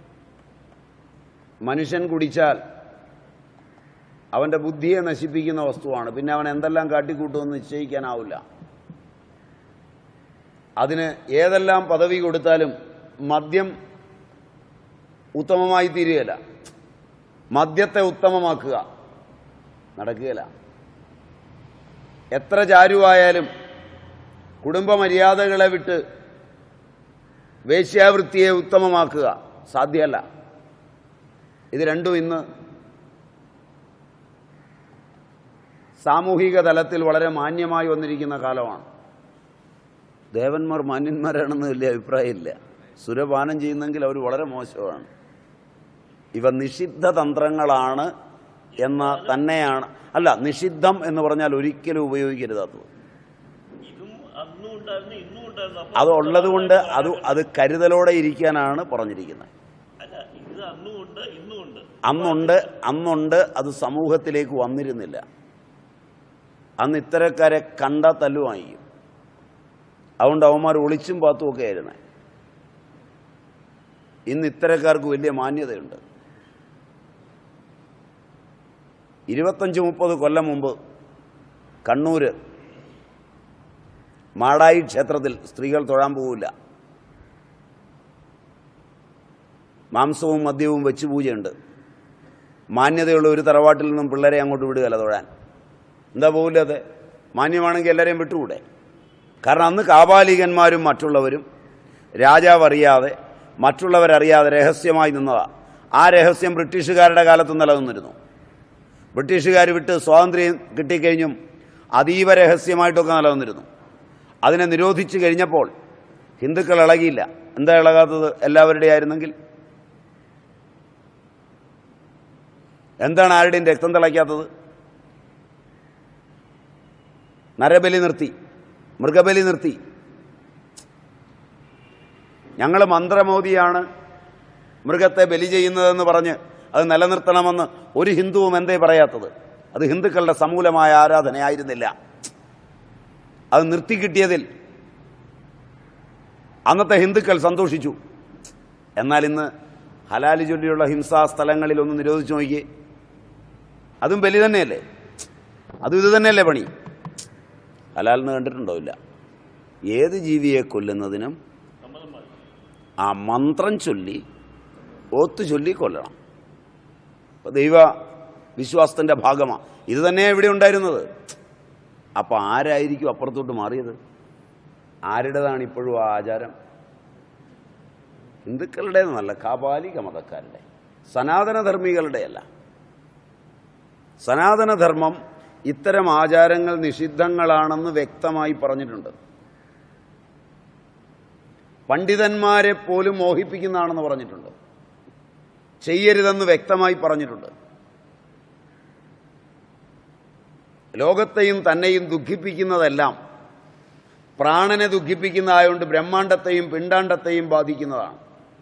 മനുഷ്യൻ കുടിച്ചാൽ അവൻ്റെ ബുദ്ധിയെ നശിപ്പിക്കുന്ന വസ്തുവാണ് പിന്നെ അവൻ എന്തെല്ലാം കാട്ടിക്കൂട്ടുമെന്ന് നിശ്ചയിക്കാനാവില്ല അതിന് ഏതെല്ലാം പദവി കൊടുത്താലും മദ്യം ഉത്തമമായി തീരുകയില്ല മദ്യത്തെ ഉത്തമമാക്കുക നടക്കുകയില്ല എത്ര ചാരുവായാലും കുടുംബമര്യാദകളെ വിട്ട് വേശ്യാവൃത്തിയെ ഉത്തമമാക്കുക സാധ്യമല്ല ഇത് രണ്ടും ഇന്ന് സാമൂഹിക തലത്തിൽ വളരെ മാന്യമായി വന്നിരിക്കുന്ന കാലമാണ് ദേവന്മാർ മാന്യന്മാരാണെന്ന് വലിയ അഭിപ്രായമില്ല സുരപാനം ചെയ്യുന്നെങ്കിൽ അവർ വളരെ മോശമാണ് ഇവ നിഷിദ്ധ തന്ത്രങ്ങളാണ് എന്ന തന്നെയാണ് അല്ല നിഷിദ്ധം എന്ന് പറഞ്ഞാൽ ഒരിക്കലും ഉപയോഗിക്കരുതാത്തത് ഇതും അന്നും ഉണ്ടായിരുന്നു ഇന്നും ഉണ്ടായിരുന്നു അപ്പൊ അത് ഉള്ളതുകൊണ്ട് അത് അത് കരുതലോടെ ഇരിക്കാനാണ് പറഞ്ഞിരിക്കുന്നത് അല്ല ഇത് അന്നും ഉണ്ട് ഇന്നും ഉണ്ട് അന്നുണ്ട് അന്നുണ്ട് അത് സമൂഹത്തിലേക്ക് വന്നിരുന്നില്ല അന്ന് ഇത്തരക്കാരെ കണ്ട തല്ലു വാങ്ങിക്കും അതുകൊണ്ട് അവന്മാർ ഒളിച്ചും പാത്തും ഒക്കെ ആയിരുന്നേ ഇന്ന് ഇത്തരക്കാർക്ക് വലിയ മാന്യതയുണ്ട് ഇരുപത്തഞ്ച് മുപ്പത് കൊല്ലം മുമ്പ് കണ്ണൂര് മാടായി ക്ഷേത്രത്തിൽ സ്ത്രീകൾ തൊഴാൻ പോവില്ല മാംസവും മദ്യവും വെച്ച് പൂജയുണ്ട് മാന്യതയുള്ള ഒരു തറവാട്ടിൽ നിന്നും പിള്ളേരെ അങ്ങോട്ട് വിടുകയല്ല തൊഴാൻ എന്താ പോകില്ല അത് മാന്യമാണെങ്കിൽ എല്ലാവരെയും വിട്ടുകൂടെ കാരണം അന്ന് കാപാലികന്മാരും മറ്റുള്ളവരും രാജാവ് അറിയാതെ മറ്റുള്ളവരറിയാതെ രഹസ്യമായി നിന്നതാ ആ രഹസ്യം ബ്രിട്ടീഷുകാരുടെ കാലത്ത് നിലനിന്നിരുന്നു ബ്രിട്ടീഷുകാർ വിട്ട് സ്വാതന്ത്ര്യം കിട്ടിക്കഴിഞ്ഞും അതീവ രഹസ്യമായിട്ടൊക്കെ നിലനിന്നിരുന്നു അതിനെ നിരോധിച്ചു കഴിഞ്ഞപ്പോൾ ഹിന്ദുക്കൾ ഇളകിയില്ല എന്താ ഇളകാത്തത് എല്ലാവരുടെയും ആയിരുന്നെങ്കിൽ എന്താണ് ആരുടെയും രക്തം തിളയ്ക്കാത്തത് നരബലി നിർത്തി മൃഗബലി നിർത്തി ഞങ്ങൾ മന്ത്രമോദിയാണ് മൃഗത്തെ ബലി ചെയ്യുന്നതെന്ന് പറഞ്ഞ് അത് നിലനിർത്തണമെന്ന് ഒരു ഹിന്ദുവും എന്തേ പറയാത്തത് അത് ഹിന്ദുക്കളുടെ സമൂലമായ ആരാധനയായിരുന്നില്ല അത് നിർത്തിക്കിട്ടിയതിൽ അന്നത്തെ ഹിന്ദുക്കൾ സന്തോഷിച്ചു എന്നാൽ ഇന്ന് ഹലാലി ചൊല്ലിയുള്ള ഹിംസാ സ്ഥലങ്ങളിൽ ഒന്ന് നിരോധിച്ചു നോക്കിയേ അതും ബലി തന്നെയല്ലേ അതും ഇത് തന്നെയല്ലേ പണി ഹലാലിന് കണ്ടിട്ടുണ്ടോ ഇല്ല ഏത് ജീവിയെ കൊല്ലുന്നതിനും സമ്മതം മതി ആ മന്ത്രം ചൊല്ലി ഓത്ത് ചൊല്ലി കൊല്ലണം അപ്പൊ ദൈവ വിശ്വാസത്തിന്റെ ഭാഗമാണ് ഇത് തന്നെയാണ് ഇവിടെ ഉണ്ടായിരുന്നത് അപ്പൊ ആരായിരിക്കും അപ്പുറത്തോട്ട് മാറിയത് ആരുടേതാണ് ഇപ്പോഴും ആ ആചാരം ഹിന്ദുക്കളുടേതെന്നല്ല കാപാലിക മതക്കാരുടെ സനാതനധർമ്മികളുടെയല്ല സനാതനധർമ്മം ഇത്തരം ആചാരങ്ങൾ നിഷിദ്ധങ്ങളാണെന്ന് വ്യക്തമായി പറഞ്ഞിട്ടുണ്ട് പണ്ഡിതന്മാരെ പോലും മോഹിപ്പിക്കുന്നതാണെന്ന് പറഞ്ഞിട്ടുണ്ട് ചെയ്യരുതെന്ന് വ്യക്തമായി പറഞ്ഞിട്ടുണ്ട് ലോകത്തെയും തന്നെയും ദുഃഖിപ്പിക്കുന്നതെല്ലാം പ്രാണനെ ദുഃഖിപ്പിക്കുന്നതായതുകൊണ്ട് ബ്രഹ്മാണ്ടത്തെയും പിണ്ടാണ്ടത്തെയും ബാധിക്കുന്നതാണ്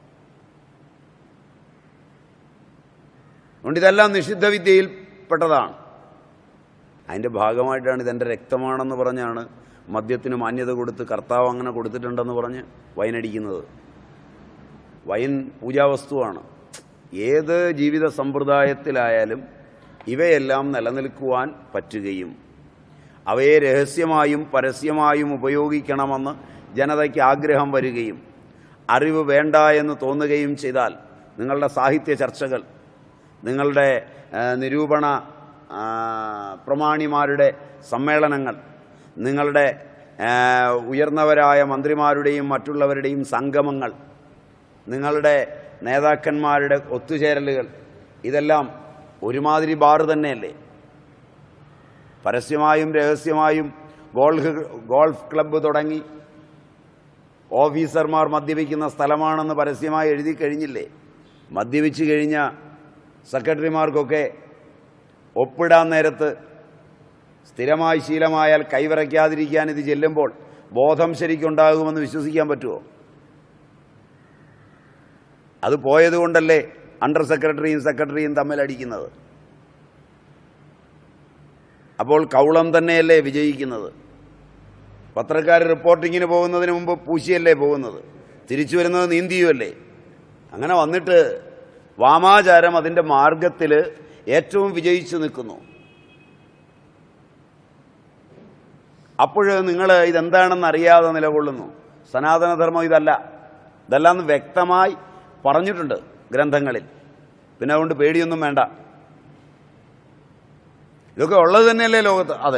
അതുകൊണ്ട് ഇതെല്ലാം നിഷിദ്ധ വിദ്യയിൽ പെട്ടതാണ് അതിൻ്റെ ഭാഗമായിട്ടാണ് ഇതെൻ്റെ രക്തമാണെന്ന് പറഞ്ഞാണ് മദ്യത്തിന് മാന്യത കൊടുത്ത് കർത്താവ് അങ്ങനെ കൊടുത്തിട്ടുണ്ടെന്ന് പറഞ്ഞ് വൈനടിക്കുന്നത് വൈൻ പൂജാവസ്തുവാണ് ഏത് ജീവിത സമ്പ്രദായത്തിലായാലും ഇവയെല്ലാം നിലനിൽക്കുവാൻ പറ്റുകയും അവയെ രഹസ്യമായും പരസ്യമായും ഉപയോഗിക്കണമെന്ന് ജനതയ്ക്ക് ആഗ്രഹം വരികയും അറിവ് വേണ്ട എന്ന് തോന്നുകയും ചെയ്താൽ നിങ്ങളുടെ സാഹിത്യ ചർച്ചകൾ നിങ്ങളുടെ ആ, നിരൂപണ ആ, പ്രമാണിമാരുടെ സമ്മേളനങ്ങൾ നിങ്ങളുടെ ആ, ഉയർന്നവരായ മന്ത്രിമാരുടെയും മറ്റുള്ളവരുടെയും സംഗമങ്ങൾ നിങ്ങളുടെ നേതാക്കന്മാരുടെ ഒത്തുചേരലുകൾ ഇതെല്ലാം ഒരുമാതിരി ബാറ് തന്നെയല്ലേ പരസ്യമായും രഹസ്യമായും ഗോൾഫ് ഗോൾഫ് ക്ലബ്ബ് തുടങ്ങി ഓഫീസർമാർ മദ്യപിക്കുന്ന സ്ഥലമാണെന്ന് പരസ്യമായി എഴുതി കഴിഞ്ഞില്ലേ മദ്യപിച്ച് കഴിഞ്ഞ സെക്രട്ടറിമാർക്കൊക്കെ ഒപ്പിടാൻ നേരത്ത് സ്ഥിരമായി ശീലമായാൽ കൈവിറയ്ക്കാതിരിക്കാൻ ഇത് ചെല്ലുമ്പോൾ ബോധം ശരിക്കുണ്ടാകുമെന്ന് വിശ്വസിക്കാൻ പറ്റുമോ അത് പോയതുകൊണ്ടല്ലേ അണ്ടർ സെക്രട്ടറിയും സെക്രട്ടറിയും തമ്മിൽ അടിക്കുന്നത് അപ്പോൾ കൗളം തന്നെയല്ലേ വിജയിക്കുന്നത് പത്രക്കാർ റിപ്പോർട്ടിങ്ങിന് പോകുന്നതിന് മുമ്പ് പൂശിയല്ലേ പോകുന്നത് തിരിച്ചു വരുന്നത് നീന്തിയുമല്ലേ അങ്ങനെ വന്നിട്ട് വാമാചാരം അതിൻ്റെ മാർഗത്തിൽ ഏറ്റവും വിജയിച്ചു നിൽക്കുന്നു അപ്പോൾ നിങ്ങൾ ഇതെന്താണെന്ന് അറിയാതെ നിലകൊള്ളുന്നു സനാതനധർമ്മം ഇതല്ല ഇതെല്ലാം വ്യക്തമായി പറഞ്ഞിട്ടുണ്ട് ഗ്രന്ഥങ്ങളിൽ പിന്നെ അതുകൊണ്ട് പേടിയൊന്നും വേണ്ട ഇതൊക്കെ ഉള്ളത് തന്നെയല്ലേ ലോകത്ത് അതെ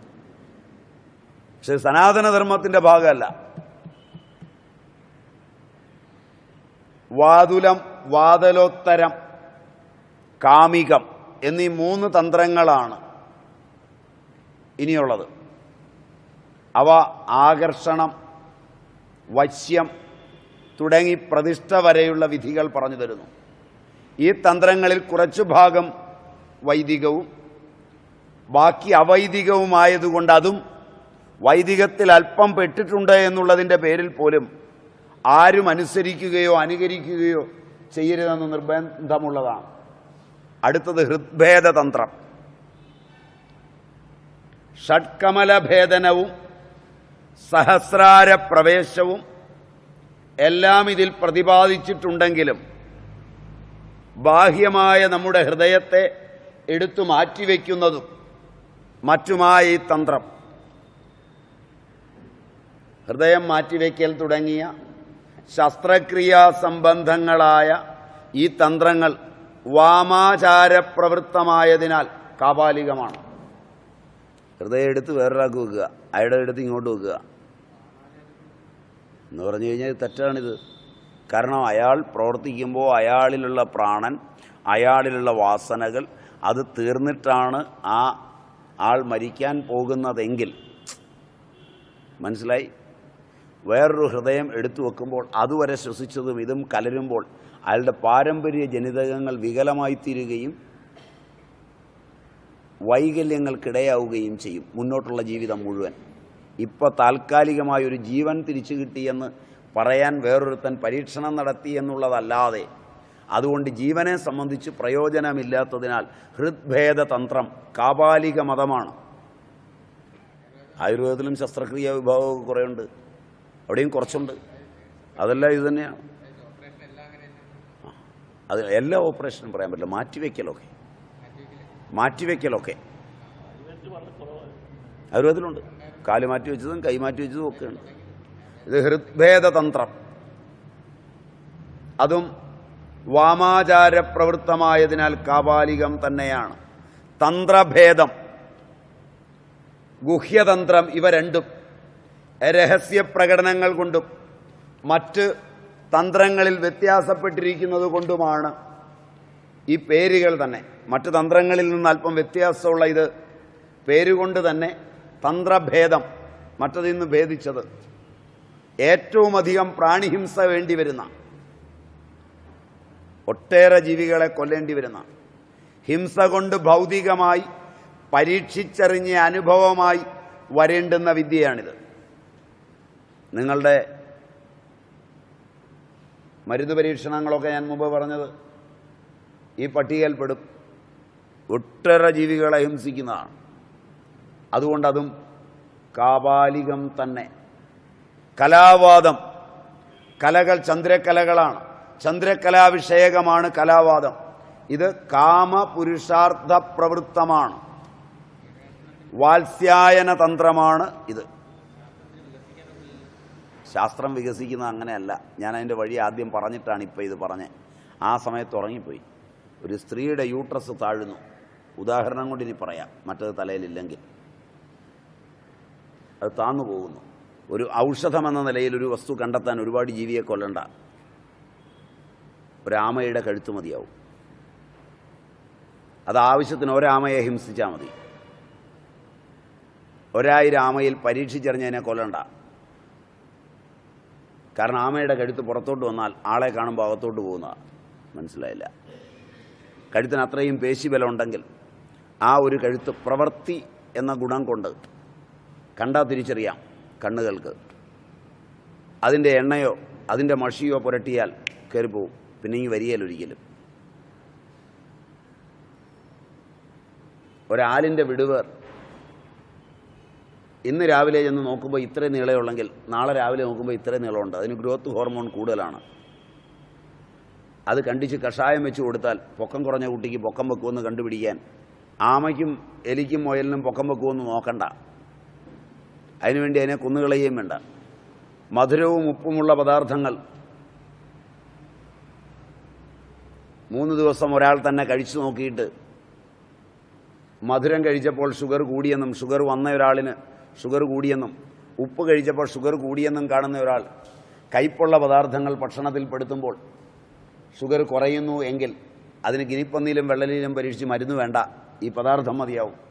പക്ഷെ സനാതനധർമ്മത്തിന്റെ ഭാഗമല്ല വാതുലം വാതലോത്തരം കാമികം എന്നീ മൂന്ന് തന്ത്രങ്ങളാണ് ഇനിയുള്ളത് അവ ആകർഷണം വശ്യം തുടങ്ങി പ്രതിഷ്ഠ വരെയുള്ള വിധികൾ പറഞ്ഞു തരുന്നു ഈ തന്ത്രങ്ങളിൽ കുറച്ചു ഭാഗം വൈദികവും ബാക്കി അവൈദികവുമായതുകൊണ്ട് അതും വൈദികത്തിൽ അല്പം പെട്ടിട്ടുണ്ട് എന്നുള്ളതിൻ്റെ പേരിൽ പോലും ആരും അനുസരിക്കുകയോ അനുകരിക്കുകയോ ചെയ്യരുതെന്ന് നിർബന്ധമുള്ളതാണ് അടുത്തത് ഹൃദ്ഭേദതന്ത്രം ഷഡ്കമലഭേദനവും സഹസ്രാര പ്രവേശവും എല്ലാം ഇതിൽ പ്രതിപാദിച്ചിട്ടുണ്ടെങ്കിലും ബാഹ്യമായ നമ്മുടെ ഹൃദയത്തെ എടുത്തു മാറ്റിവെക്കുന്നതും മറ്റുമായ ഈ തന്ത്രം ഹൃദയം മാറ്റിവെക്കൽ തുടങ്ങിയ ശസ്ത്രക്രിയാ സംബന്ധങ്ങളായ ഈ തന്ത്രങ്ങൾ വാമാചാരപ്രവൃത്തമായതിനാൽ കാപാലികമാണ് ഹൃദയം എടുത്ത് വേറൊരാൾക്ക് വെക്കുക അയാളുടെ എടുത്ത് ഇങ്ങോട്ട് വെക്കുക എന്ന് പറഞ്ഞു കഴിഞ്ഞാൽ ഇത് തെറ്റാണിത് കാരണം അയാൾ പ്രവർത്തിക്കുമ്പോൾ അയാളിലുള്ള പ്രാണൻ അയാളിലുള്ള വാസനകൾ അത് തീർന്നിട്ടാണ് ആ ആൾ മരിക്കാൻ പോകുന്നതെങ്കിൽ മനസ്സിലായി വേറൊരു ഹൃദയം എടുത്തു വെക്കുമ്പോൾ അതുവരെ ശ്വസിച്ചതും ഇതും കലരുമ്പോൾ അയാളുടെ പാരമ്പര്യ ജനിതകങ്ങൾ വികലമായിത്തീരുകയും വൈകല്യങ്ങൾക്കിടയാവുകയും ചെയ്യും മുന്നോട്ടുള്ള ജീവിതം മുഴുവൻ ഇപ്പോൾ താൽക്കാലികമായ ഒരു ജീവൻ തിരിച്ചു കിട്ടിയെന്ന് പറയാൻ വേറൊരുത്തൻ പരീക്ഷണം നടത്തി എന്നുള്ളതല്ലാതെ അതുകൊണ്ട് ജീവനെ സംബന്ധിച്ച് പ്രയോജനമില്ലാത്തതിനാൽ ഹൃദ്ഭേദ തന്ത്രം കാപാലിക മതമാണ് ആയുർവേദത്തിലും ശസ്ത്രക്രിയ വിഭാഗമൊക്കെ കുറേ ഉണ്ട് അവിടെയും കുറച്ചുണ്ട് അതെല്ലാം ഇത് തന്നെയാണ് ആ, അത് എല്ലാ ഓപ്പറേഷനും പറയാൻ പറ്റില്ല മാറ്റിവെക്കലൊക്കെ മാറ്റിവെക്കലൊക്കെ ആയുർവേദത്തിലുണ്ട് കാല് മാറ്റി വെച്ചതും കൈ മാറ്റി വെച്ചതും ഒക്കെ ഉണ്ട് ഇത് ഹൃദ്ഭേദതന്ത്രം അതും വാമാചാര പ്രവൃത്തമായതിനാൽ കാപാലികം തന്നെയാണ് തന്ത്രഭേദം ഗുഹ്യതന്ത്രം ഇവ രണ്ടും രഹസ്യ പ്രകടനങ്ങൾ കൊണ്ടും മറ്റ് തന്ത്രങ്ങളിൽ വ്യത്യാസപ്പെട്ടിരിക്കുന്നത് കൊണ്ടുമാണ് ഈ പേരുകൾ തന്നെ മറ്റ് തന്ത്രങ്ങളിൽ നിന്ന് അല്പം വ്യത്യാസമുള്ള ഇത് പേരുകൊണ്ട് തന്നെ തന്ത്രഭേദം മറ്റതിൽ നിന്ന് ഭേദിച്ചത് ഏറ്റവും അധികം പ്രാണിഹിംസ വേണ്ടി വരുന്ന ഒട്ടേറെ ജീവികളെ കൊല്ലേണ്ടി വരുന്ന ഹിംസ കൊണ്ട് ഭൗതികമായി പരീക്ഷിച്ചറിഞ്ഞ അനുഭവമായി വരേണ്ടുന്ന വിദ്യയാണിത് നിങ്ങളുടെ മരുന്ന് പരീക്ഷണങ്ങളൊക്കെ ഞാൻ മുമ്പ് പറഞ്ഞത് ഈ പട്ടികയിൽപ്പെടും ഒട്ടേറെ ജീവികളെ ഹിംസിക്കുന്നതാണ് അതുകൊണ്ടതും കാപാലികം തന്നെ കലാവാദം കലകൾ ചന്ദ്രക്കലകളാണ് ചന്ദ്രകലാവിഷയകമാണ് കലാവാദം ഇത് കാമപുരുഷാർത്ഥ പ്രവൃത്തമാണ് വാത്സ്യായന തന്ത്രമാണ് ഇത് ശാസ്ത്രം വികസിക്കുന്നത് അങ്ങനെയല്ല ഞാൻ അതിൻ്റെ വഴി ആദ്യം പറഞ്ഞിട്ടാണ് ഇപ്പോൾ ഇത് പറഞ്ഞത് ആ സമയത്ത് ഉറങ്ങിപ്പോയി ഒരു സ്ത്രീയുടെ യൂട്രസ് താഴുന്നു ഉദാഹരണം കൊണ്ട് ഇനി പറയാം മറ്റത് തലയിലില്ലെങ്കിൽ അത് താന്നു പോകുന്നു ഒരു ഔഷധമെന്ന നിലയിൽ ഒരു വസ്തു കണ്ടെത്താൻ ഒരുപാട് ജീവിയെ കൊല്ലണ്ട ഒരാമയുടെ കഴുത്ത് മതിയാവും അത് ആവശ്യത്തിന് ഒരാമയെ ഹിംസിച്ചാൽ മതി ഒരായിരം ആമയിൽ പരീക്ഷിച്ചറിഞ്ഞതിനെ കൊല്ലണ്ട കാരണം ആമയുടെ കഴുത്ത് പുറത്തോട്ട് വന്നാൽ ആളെ കാണുമ്പോൾ അകത്തോട്ട് പോകുന്നതാണ് മനസ്സിലായില്ല കഴുത്തിന് അത്രയും പേശിബലം ഉണ്ടെങ്കിൽ ആ ഒരു കഴുത്ത് പ്രവൃത്തി എന്ന ഗുണം കൊണ്ട് കണ്ടാൽ തിരിച്ചറിയാം കണ്ണുകൾക്ക് അതിൻ്റെ എണ്ണയോ അതിൻ്റെ മഷിയോ പുരട്ടിയാൽ കയറിപ്പോവും പിന്നെ ഈ വരിയലൊരിക്കലും ഒരാലിൻ്റെ വിടുവേർ ഇന്ന് രാവിലെ ചെന്ന് നോക്കുമ്പോൾ ഇത്രയും നീളമുള്ളെങ്കിൽ നാളെ രാവിലെ നോക്കുമ്പോൾ ഇത്രയും നീളമുണ്ട് അതിന് ഗ്രോത്ത് ഹോർമോൺ കൂടുതലാണ് അത് കണ്ടിച്ച് കഷായം വെച്ച് കൊടുത്താൽ പൊക്കം കുറഞ്ഞ കുട്ടിക്ക് പൊക്കം വെക്കുമെന്ന് കണ്ടുപിടിക്കാൻ ആമയ്ക്കും എലിക്കും മുയലിനും പൊക്കം വെക്കുമെന്ന് നോക്കണ്ട അതിനുവേണ്ടി അതിനെ കൊന്നുകളയുകയും വേണ്ട മധുരവും ഉപ്പുമുള്ള പദാർത്ഥങ്ങൾ മൂന്ന് ദിവസം ഒരാൾ തന്നെ കഴിച്ചു നോക്കിയിട്ട് മധുരം കഴിച്ചപ്പോൾ ഷുഗർ കൂടിയെന്നും ഷുഗർ വന്ന ഒരാളിന് ഷുഗർ കൂടിയെന്നും ഉപ്പ് കഴിച്ചപ്പോൾ ഷുഗർ കൂടിയെന്നും കാണുന്ന ഒരാൾ കയ്പുള്ള പദാർത്ഥങ്ങൾ ഭക്ഷണത്തിൽ പെടുത്തുമ്പോൾ ഷുഗർ കുറയുന്നു എങ്കിൽ അതിന് ഗിനിപ്പന്നിയിലും വെള്ളലിയിലും പരീക്ഷിച്ച് മരുന്ന് വേണ്ട ഈ പദാർത്ഥം മതിയാവും